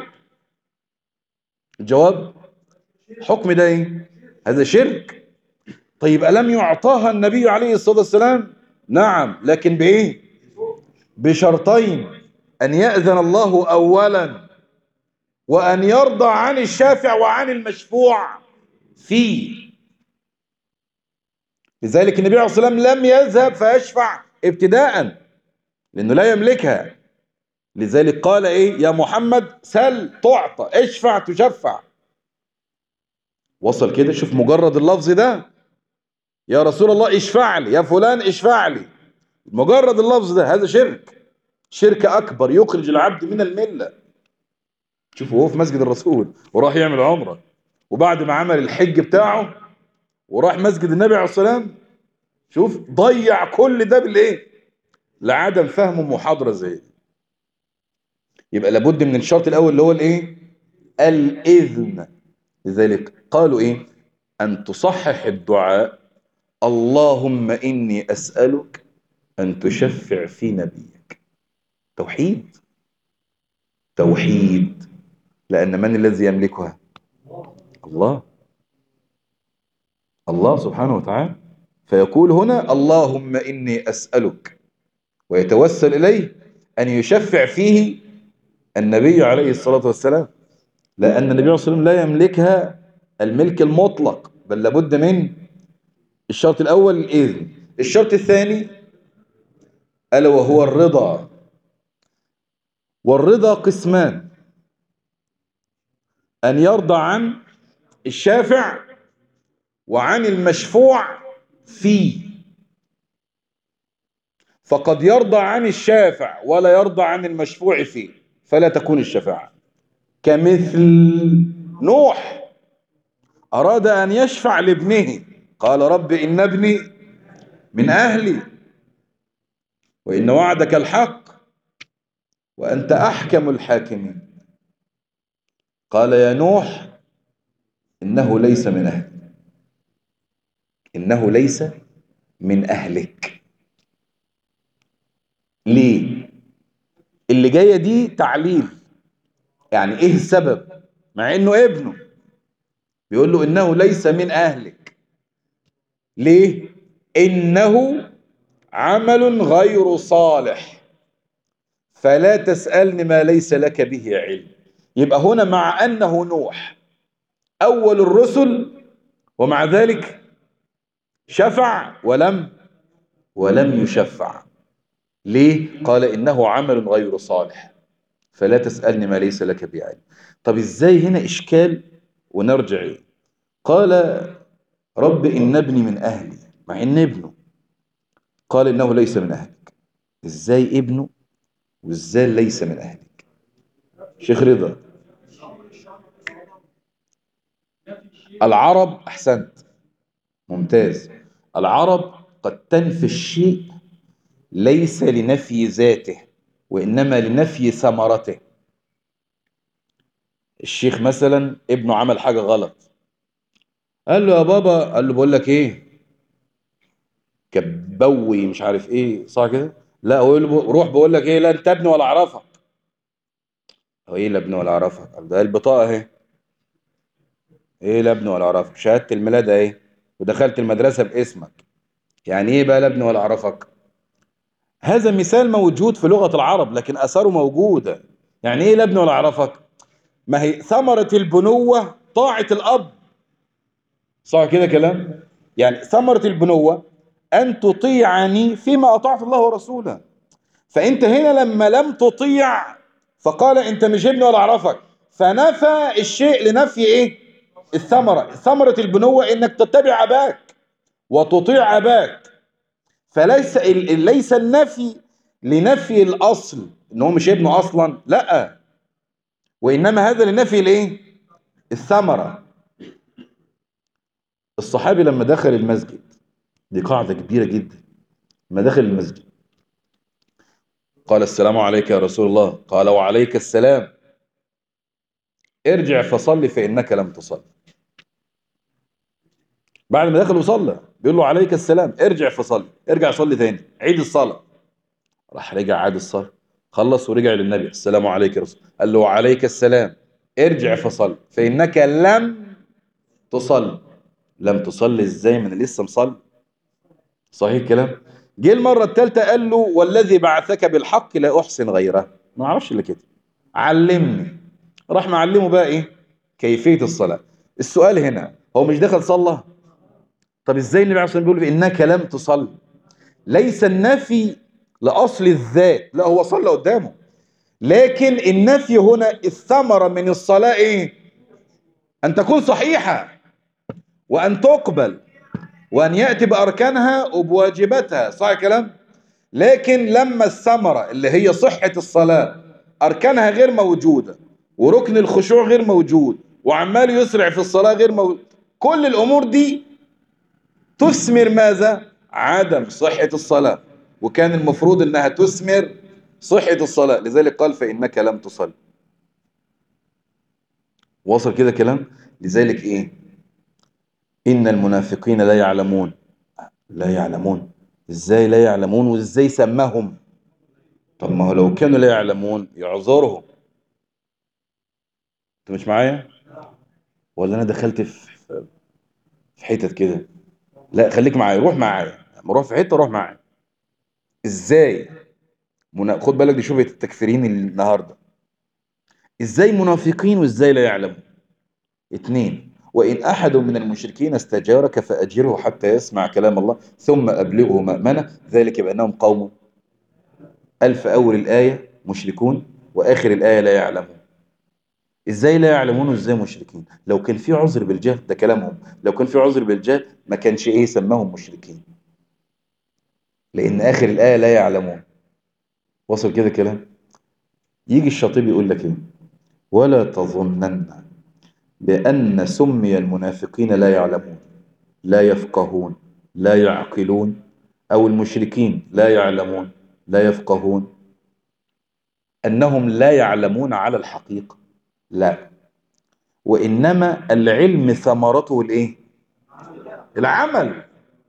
الجواب حكم ده ايه هذا شرك طيب ألم يعطاها النبي عليه الصلاة والسلام نعم لكن بإيه بشرطين أن يأذن الله أولا وأن يرضى عن الشافع وعن المشفوع فيه لذلك النبي عليه الصلاة والسلام لم يذهب فيشفع ابتداء لأنه لا يملكها لذلك قال إيه يا محمد سل تعطى اشفع تشفع وصل كده شوف مجرد اللفظ ده يا رسول الله اشفع لي يا فلان اشفع لي مجرد اللفظ ده هذا شرك شرك أكبر يخرج العبد من الملة شوفوا هو في مسجد الرسول وراح يعمل عمرة وبعد ما عمل الحج بتاعه وراح مسجد النبي عليه الصلاة والسلام شوف ضيع كل ده بالايه لعدم فهم محاضرة زي دي يبقى لابد من الشرط الأول اللي هو الايه الإذن لذلك قالوا ايه أن تصحح الدعاء اللهم إني أسألك أن تشفع في نبيك توحيد توحيد لأن من الذي يملكها الله الله سبحانه وتعالى فيقول هنا اللهم إني أسألك ويتوسل إليه أن يشفع فيه النبي عليه الصلاة والسلام لأن النبي عليه الصلاة والسلام لا يملكها الملك المطلق بل لابد من الشرط الأول الإذن الشرط الثاني ألا وهو الرضا والرضا قسمان أن يرضى عن الشافع وعن المشفوع فيه فقد يرضى عن الشافع ولا يرضى عن المشفوع فيه فلا تكون الشفاعة كمثل نوح أراد أن يشفع لابنه قال رب إن ابني من أهلي وإن وعدك الحق وأنت أحكم الحاكمين قال يا نوح إنه ليس من أهلك إنه ليس من أهلك ليه اللي جاية دي تعليل يعني إيه السبب مع إنه ابنه بيقول له إنه ليس من أهلك ليه إنه عمل غير صالح فلا تسألني ما ليس لك به علم يبقى هنا مع أنه نوح أول الرسل ومع ذلك شفع ولم ولم يشفع ليه قال إنه عمل غير صالح فلا تسألني ما ليس لك به علم طب إزاي هنا إشكال ونرجع قال رب إن ابني من أهلي مع إن ابنه قال إنه ليس من أهلك إزاي ابنه وإزاي ليس من أهلك شيخ رضا العرب أحسنت ممتاز العرب قد تنفي الشيء ليس لنفي ذاته وإنما لنفي ثمرته الشيخ مثلا ابنه عمل حاجة غلط قال له يا بابا قال له بقول لك ايه كبوي مش عارف ايه صح كده لا هو يقول له روح بقول لك ايه لا انت ابني ولا اعرفك هو ايه لا ابني ولا اعرفك قال ده البطاقه اهي ايه لا ابني ولا اعرفك شهاده الميلاد اهي ودخلت المدرسه باسمك يعني ايه بقى لا ابني ولا اعرفك هذا مثال موجود في لغه العرب لكن اثاره موجوده يعني ايه لا ابني ولا اعرفك ما هي ثمره البنوه طاعه الاب صح كده كلام يعني ثمرة البنوة أن تطيعني فيما أطعت الله ورسوله فأنت هنا لما لم تطيع فقال أنت مش ابني ولا أعرفك فنفى الشيء لنفي إيه الثمرة ثمرة البنوة إنك تتبع أباك وتطيع أباك فليس ال- ليس النفي لنفي الأصل إن هو مش ابنه أصلا لا وإنما هذا لنفي الإيه الثمرة الصحابي لما دخل المسجد دي قاعدة كبيرة جدا لما دخل المسجد قال السلام عليك يا رسول الله قال وعليك السلام ارجع فصل فإنك لم تصل بعد ما دخل وصلى بيقول له عليك السلام ارجع فصل ارجع صلي تاني عيد الصلاة راح رجع عاد الصلاة خلص ورجع للنبي السلام عليك يا رسول قال له وعليك السلام ارجع فصل فإنك لم تصل لم تصلي ازاي من لسه مصلي صحيح الكلام جه المرة الثالثة قال له والذي بعثك بالحق لا أحسن غيره ما اعرفش الا كده علمني راح معلمه بقى ايه كيفية الصلاة السؤال هنا هو مش دخل صلى طب ازاي النبي عليه الصلاة والسلام بيقول انك لم تصلي ليس النفي لأصل الذات لا هو صلى قدامه لكن النفي هنا الثمرة من الصلاة ايه ان تكون صحيحة وان تقبل وأن يأتي بأركانها وبواجباتها صح الكلام لكن لما الثمرة اللي هي صحة الصلاة أركانها غير موجودة وركن الخشوع غير موجود وعمال يسرع في الصلاة غير موجود كل الأمور دي تثمر ماذا؟ عدم صحة الصلاة وكان المفروض أنها تثمر صحة الصلاة لذلك قال فإنك لم تصل وصل كده كلام لذلك إيه إن المنافقين لا يعلمون لا يعلمون إزاي لا يعلمون وإزاي سماهم طب ما هو لو كانوا لا يعلمون يعذرهم أنت مش معايا ولا أنا دخلت في في حتت كده لا خليك معايا روح معايا لما اروح في حتة روح معايا إزاي منا... خد بالك دي شبهة التكفيرين النهاردة إزاي منافقين وإزاي لا يعلمون اتنين وإن أحد من المشركين استجارك فأجره حتى يسمع كلام الله ثم أبلغه مأمنة ذلك بأنهم قوم ألف أول الآية مشركون وآخر الآية لا يعلمون إزاي لا يعلمون وإزاي مشركين لو كان في عذر بالجهل ده كلامهم لو كان في عذر بالجهل ما كانش إيه سماهم مشركين لأن آخر الآية لا يعلمون وصل كده كلام يجي الشاطبي يقول لك إيه ولا تظنن بأن سمي المنافقين لا يعلمون لا يفقهون لا يعقلون أو المشركين لا يعلمون لا يفقهون أنهم لا يعلمون على الحقيقة لا وإنما العلم ثمرته الإيه العمل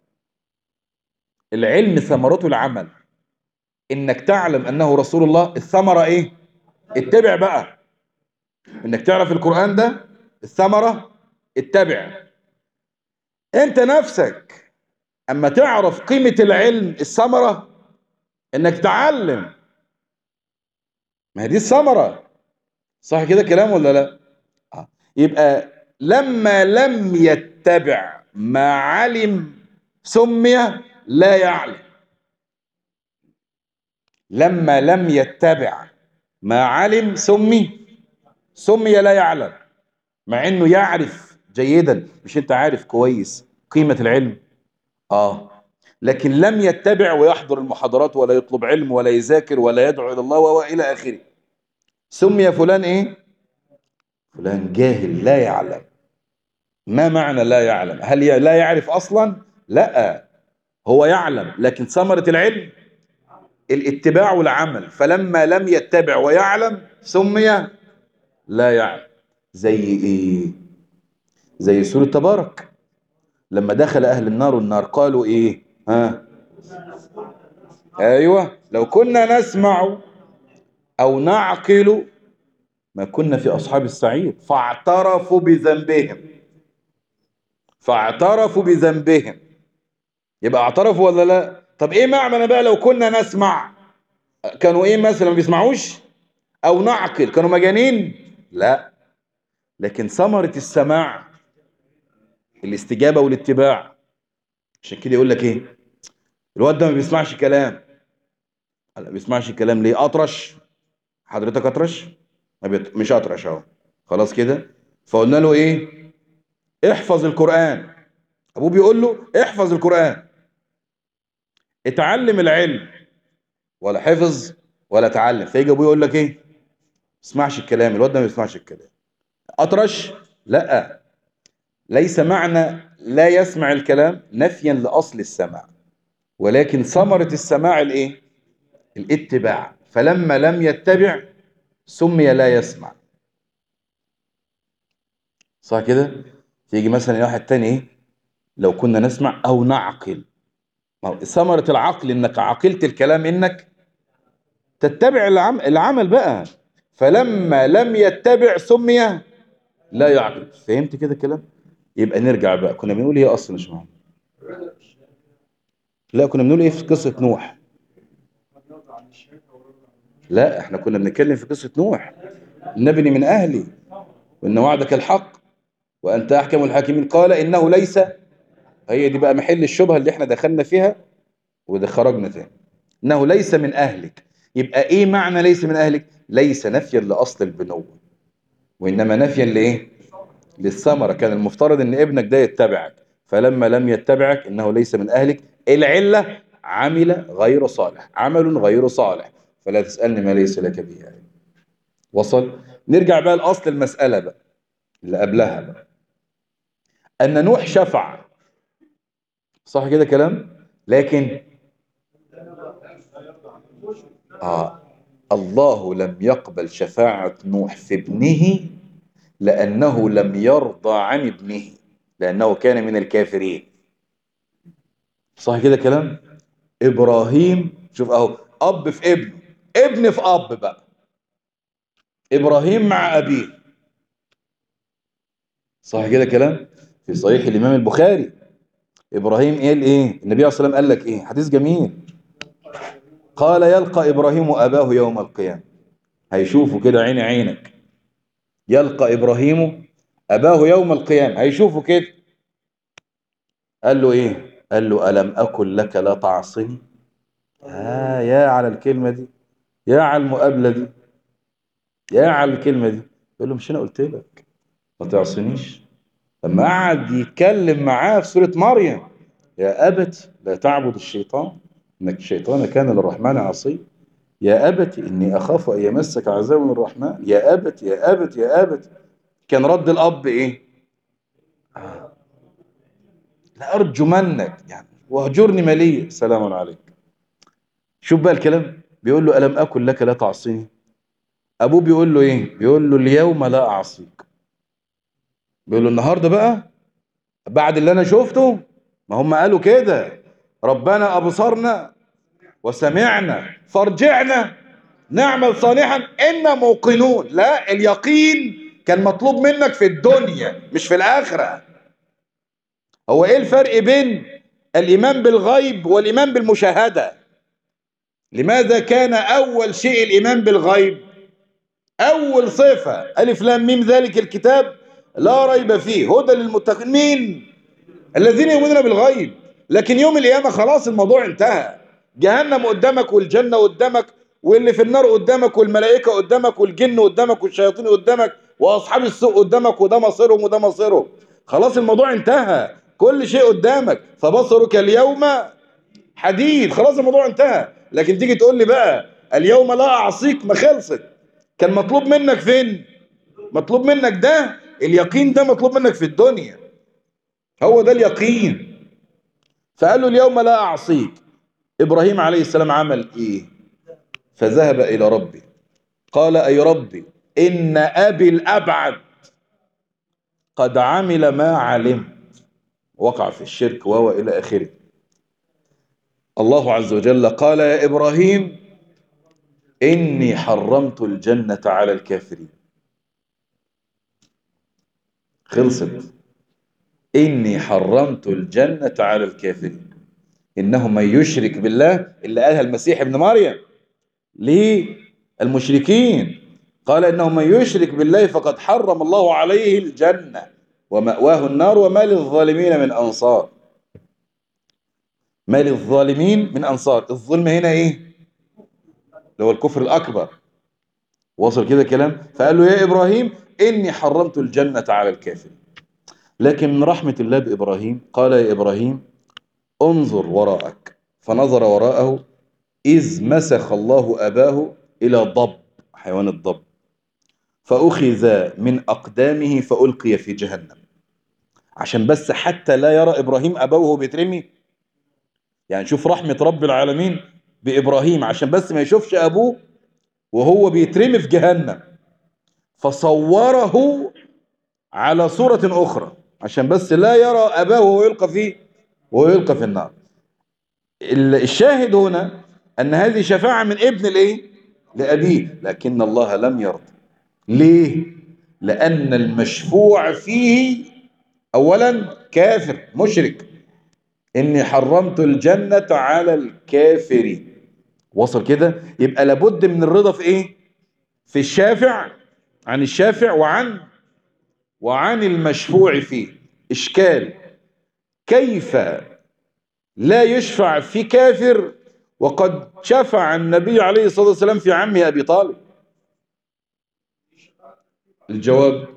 العلم ثمرته العمل إنك تعلم أنه رسول الله الثمرة إيه اتبع بقى إنك تعرف القرآن ده الثمرة اتبع انت نفسك اما تعرف قيمة العلم الثمرة انك تعلم ما هي دي الثمرة صح كده كلام ولا لا آه. يبقى لما لم يتبع ما علم سمي لا يعلم لما لم يتبع ما علم سمي سمي لا يعلم مع انه يعرف جيدا مش انت عارف كويس قيمة العلم اه لكن لم يتبع ويحضر المحاضرات ولا يطلب علم ولا يذاكر ولا يدعو الى الله والى اخره سمي فلان ايه فلان جاهل لا يعلم ما معنى لا يعلم هل ي- لا يعرف اصلا لا هو يعلم لكن ثمرة العلم الاتباع والعمل فلما لم يتبع ويعلم سمي لا يعلم زي ايه زي سورة تبارك لما دخل اهل النار النار قالوا ايه ها ايوه لو كنا نسمع او نعقل ما كنا في اصحاب السعير فاعترفوا بذنبهم فاعترفوا بذنبهم يبقى اعترفوا ولا لا طب ايه معنى بقى لو كنا نسمع كانوا ايه مثلا ما بيسمعوش او نعقل كانوا مجانين لا لكن ثمرة السماع الاستجابة والاتباع عشان كده يقول لك ايه الواد ده ما بيسمعش كلام لا ما بيسمعش كلام ليه اطرش حضرتك اطرش ما بيت... مش اطرش اهو خلاص كده فقلنا له ايه احفظ القرآن ابوه بيقول له احفظ القرآن اتعلم العلم ولا حفظ ولا اتعلم فيجي ابوه يقول لك ايه ما بيسمعش الكلام الواد ده ما بيسمعش الكلام اطرش لا ليس معنى لا يسمع الكلام نفيا لاصل السمع ولكن ثمرة السماع الايه الاتباع فلما لم يتبع سمي لا يسمع صح كده تيجي مثلا واحد تاني ايه لو كنا نسمع او نعقل ما هو ثمرة العقل انك عقلت الكلام انك تتبع العم... العمل بقى فلما لم يتبع سمي لا يعقل فهمت كده الكلام يبقى نرجع بقى كنا بنقول ايه اصلا يا شباب لا كنا بنقول ايه في قصة نوح لا احنا كنا بنتكلم في قصة نوح النبي من اهلي وان وعدك الحق وانت احكم الحاكمين قال انه ليس هي دي بقى محل الشبهة اللي احنا دخلنا فيها وده خرجنا تاني انه ليس من اهلك يبقى ايه معنى ليس من اهلك ليس نفيا لاصل البنوة وانما نفيا لايه للثمرة كان المفترض ان ابنك ده يتبعك فلما لم يتبعك انه ليس من اهلك العلة عمل غير صالح عمل غير صالح فلا تسألني ما ليس لك به علم وصل نرجع بقى لأصل المسألة بقى اللي قبلها بقى أن نوح شفع صح كده كلام لكن آه الله لم يقبل شفاعة نوح في ابنه لأنه لم يرضى عن ابنه لأنه كان من الكافرين صح كده كلام إبراهيم شوف أهو أب في ابنه ابن في أب بقى إبراهيم مع أبيه صح كده كلام في صحيح الإمام البخاري إبراهيم قال إيه النبي عليه الصلاة والسلام قال لك إيه حديث جميل قال يلقى إبراهيم أباه يوم القيامة هيشوفوا كده عين عينك يلقى إبراهيم أباه يوم القيامة هيشوفوا كده قال له إيه قال له ألم أكن لك لا تعصني آه يا على الكلمة دي يا على المقابلة دي يا على الكلمة دي يقول له مش أنا قلت لك ما تعصنيش لما قعد يتكلم معاه في سورة مريم يا أبت لا تعبد الشيطان إنك الشيطان كان للرحمن عصي يا أبت إني أخاف أن يمسك عذاب من الرحمن يا أبت يا أبت يا أبت كان رد الأب إيه آه. لأرجمنك يعني واهجرني مليا سلام عليك شوف بقى الكلام بيقول له ألم أكن لك لا تعصيني أبوه بيقول له إيه بيقول له اليوم لا أعصيك بيقول له النهاردة بقى بعد اللي أنا شفته ما هم قالوا كده ربنا أبصرنا وسمعنا فارجعنا نعمل صالحا إنا موقنون لا اليقين كان مطلوب منك في الدنيا مش في الآخرة هو إيه الفرق بين الإيمان بالغيب والإيمان بالمشاهدة لماذا كان أول شيء الإيمان بالغيب أول صفة ألف لام ميم ذلك الكتاب لا ريب فيه هدى للمتقين مين الذين يؤمنون بالغيب لكن يوم القيامة خلاص الموضوع انتهى جهنم قدامك والجنة قدامك واللي في النار قدامك والملائكة قدامك والجن قدامك والشياطين قدامك وأصحاب السوء قدامك وده مصيرهم وده مصيرهم خلاص الموضوع انتهى كل شيء قدامك فبصرك اليوم حديد خلاص الموضوع انتهى لكن تيجي تقول لي بقى اليوم لا اعصيك ما خلصت كان مطلوب منك فين مطلوب منك ده اليقين ده مطلوب منك في الدنيا هو ده اليقين فقال له اليوم لا اعصيك ابراهيم عليه السلام عمل ايه فذهب الى ربه قال اي ربي ان ابي الابعد قد عمل ما علمت وقع في الشرك وهو الى اخره الله عز وجل قال يا ابراهيم اني حرمت الجنه على الكافرين خلصت إني حرمت الجنة على الكافرين إنه من يشرك بالله اللي قالها المسيح ابن مريم للمشركين قال إنه من يشرك بالله فقد حرم الله عليه الجنة ومأواه النار وما للظالمين من أنصار ما للظالمين من أنصار الظلم هنا إيه اللي هو الكفر الأكبر وصل كده كلام فقال له يا إبراهيم إني حرمت الجنة على الكافرين لكن من رحمة الله بإبراهيم قال يا إبراهيم انظر وراءك فنظر وراءه إذ مسخ الله أباه إلى ضب حيوان الضب فأخذ من أقدامه فألقي في جهنم عشان بس حتى لا يرى إبراهيم أباه وهو بيترمي يعني شوف رحمة رب العالمين بإبراهيم عشان بس ما يشوفش أبوه وهو بيترمي في جهنم فصوره على صورة أخرى عشان بس لا يرى أباه وهو يلقى فيه وهو يلقى في النار الشاهد هنا أن هذه شفاعة من ابن الإيه؟ لأبيه لكن الله لم يرضى ليه؟ لأن المشفوع فيه أولا كافر مشرك إني حرمت الجنة على الكافرين وصل كده يبقى لابد من الرضا في إيه؟ في الشافع عن الشافع وعن وعن المشفوع فيه إشكال كيف لا يشفع في كافر وقد شفع النبي عليه الصلاة والسلام في عمه أبي طالب الجواب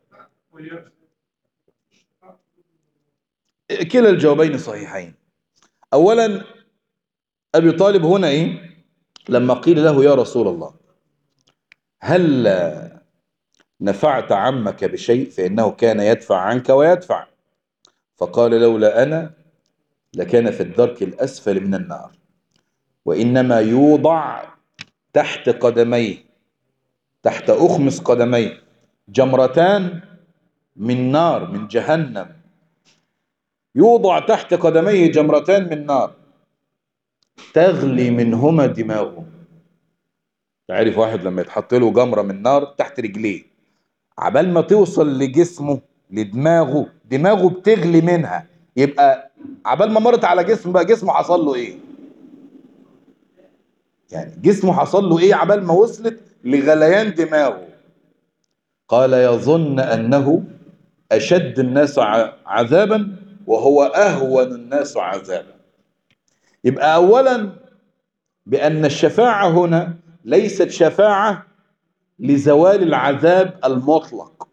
كلا الجوابين صحيحين أولا أبي طالب هنا إيه لما قيل له يا رسول الله هل نفعت عمك بشيء فإنه كان يدفع عنك ويدفع فقال لولا أنا لكان في الدرك الأسفل من النار وإنما يوضع تحت قدميه تحت أخمص قدميه جمرتان من نار من جهنم يوضع تحت قدميه جمرتان من نار تغلي منهما دماغه تعرف واحد لما يتحط له جمرة من نار تحت رجليه عبال ما توصل لجسمه لدماغه دماغه بتغلي منها يبقى عبال ما مرت على جسم بقى جسمه حصل له ايه يعني جسمه حصل له ايه عبال ما وصلت لغليان دماغه قال يظن انه اشد الناس عذابا وهو اهون الناس عذابا يبقى اولا بان الشفاعة هنا ليست شفاعة لزوال العذاب المطلق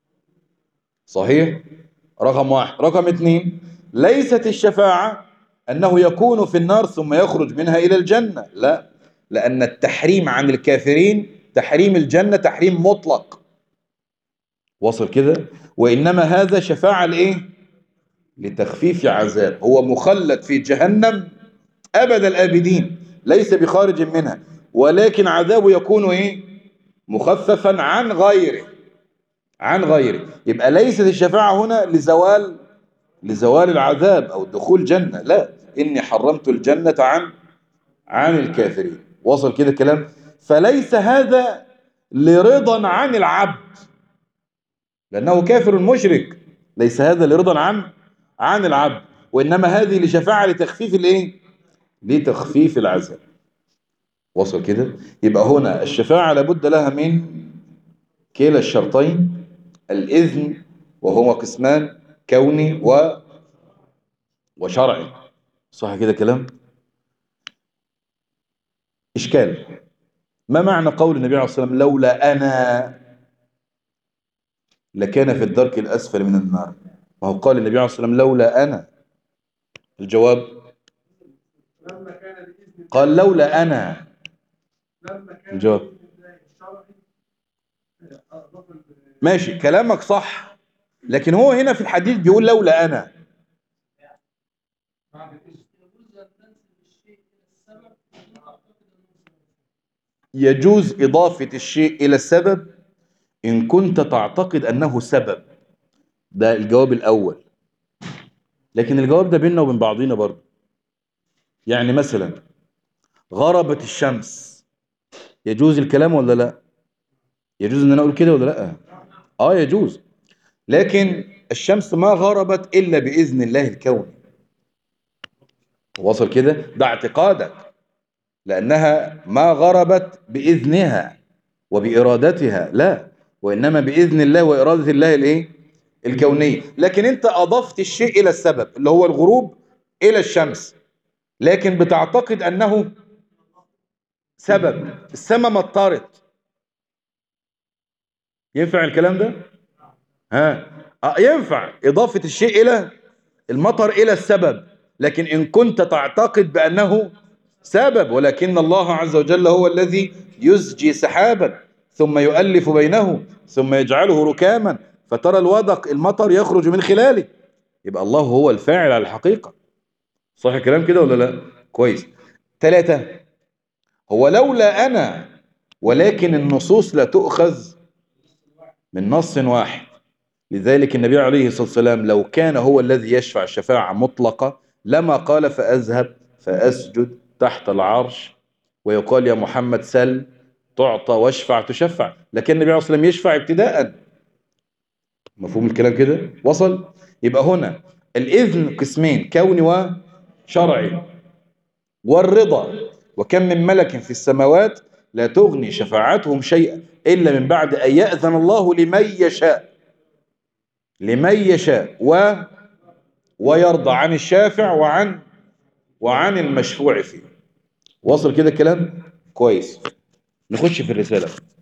صحيح رقم واحد رقم اثنين ليست الشفاعة أنه يكون في النار ثم يخرج منها إلى الجنة لا لأن التحريم عن الكافرين تحريم الجنة تحريم مطلق وصل كده وإنما هذا شفاعة لإيه لتخفيف عذاب هو مخلد في جهنم أبد الآبدين ليس بخارج منها ولكن عذابه يكون إيه مخففا عن غيره عن غيره يبقى ليست الشفاعة هنا لزوال لزوال العذاب أو دخول جنة لا إني حرمت الجنة عن عن الكافرين وصل كده كلام فليس هذا لرضا عن العبد لأنه كافر مشرك ليس هذا لرضا عن عن العبد وإنما هذه لشفاعة لتخفيف الإيه لتخفيف العذاب وصل كده يبقى هنا الشفاعة لابد لها من كلا الشرطين الإذن وهما قسمان كوني و وشرعي صح كده كلام إشكال ما معنى قول النبي عليه الصلاة والسلام لولا أنا لكان في الدرك الأسفل من النار ما هو قال النبي عليه الصلاة والسلام لولا أنا الجواب لما كان بإذن قال لولا أنا لما كان الجواب. بإذن الله الشرعي أضاف ال- ماشي كلامك صح لكن هو هنا في الحديث بيقول لولا أنا بعد الإذن يجوز إضافة الشيء إلى السبب إن كنت تعتقد أنه سبب ده الجواب الأول لكن الجواب ده بيننا وبين بعضينا برضه يعني مثلا غربت الشمس يجوز الكلام ولا لا يجوز ان انا اقول كده ولا لا اه يجوز لكن الشمس ما غربت الا باذن الله الكوني وصل كده ده اعتقادك لانها ما غربت باذنها وبارادتها لا وانما باذن الله واراده الله الايه الكونيه لكن انت اضفت الشيء الى السبب اللي هو الغروب الى الشمس لكن بتعتقد انه سبب السماء مطرت ينفع الكلام ده ها آه ينفع اضافه الشيء الى المطر الى السبب لكن ان كنت تعتقد بانه سبب ولكن الله عز وجل هو الذي يزجي سحابا ثم يؤلف بينه ثم يجعله ركاما فترى الودق المطر يخرج من خلاله يبقى الله هو الفاعل على الحقيقة صح الكلام كده ولا لا كويس ثلاثة هو لولا أنا ولكن النصوص لا تؤخذ من نص واحد لذلك النبي عليه الصلاة والسلام لو كان هو الذي يشفع شفاعة مطلقة لما قال فأذهب فأسجد تحت العرش ويقال يا محمد سل تعطى واشفع تشفع لكن النبي عليه الصلاة والسلام يشفع ابتداء مفهوم الكلام كده وصل يبقى هنا الإذن قسمين كوني وشرعي والرضا وكم من ملك في السماوات لا تغني شفاعتهم شيئا إلا من بعد أن يأذن الله لمن يشاء لمن يشاء و ويرضى عن الشافع وعن وعن المشفوع فيه وصل كده الكلام كويس نخش في الرسالة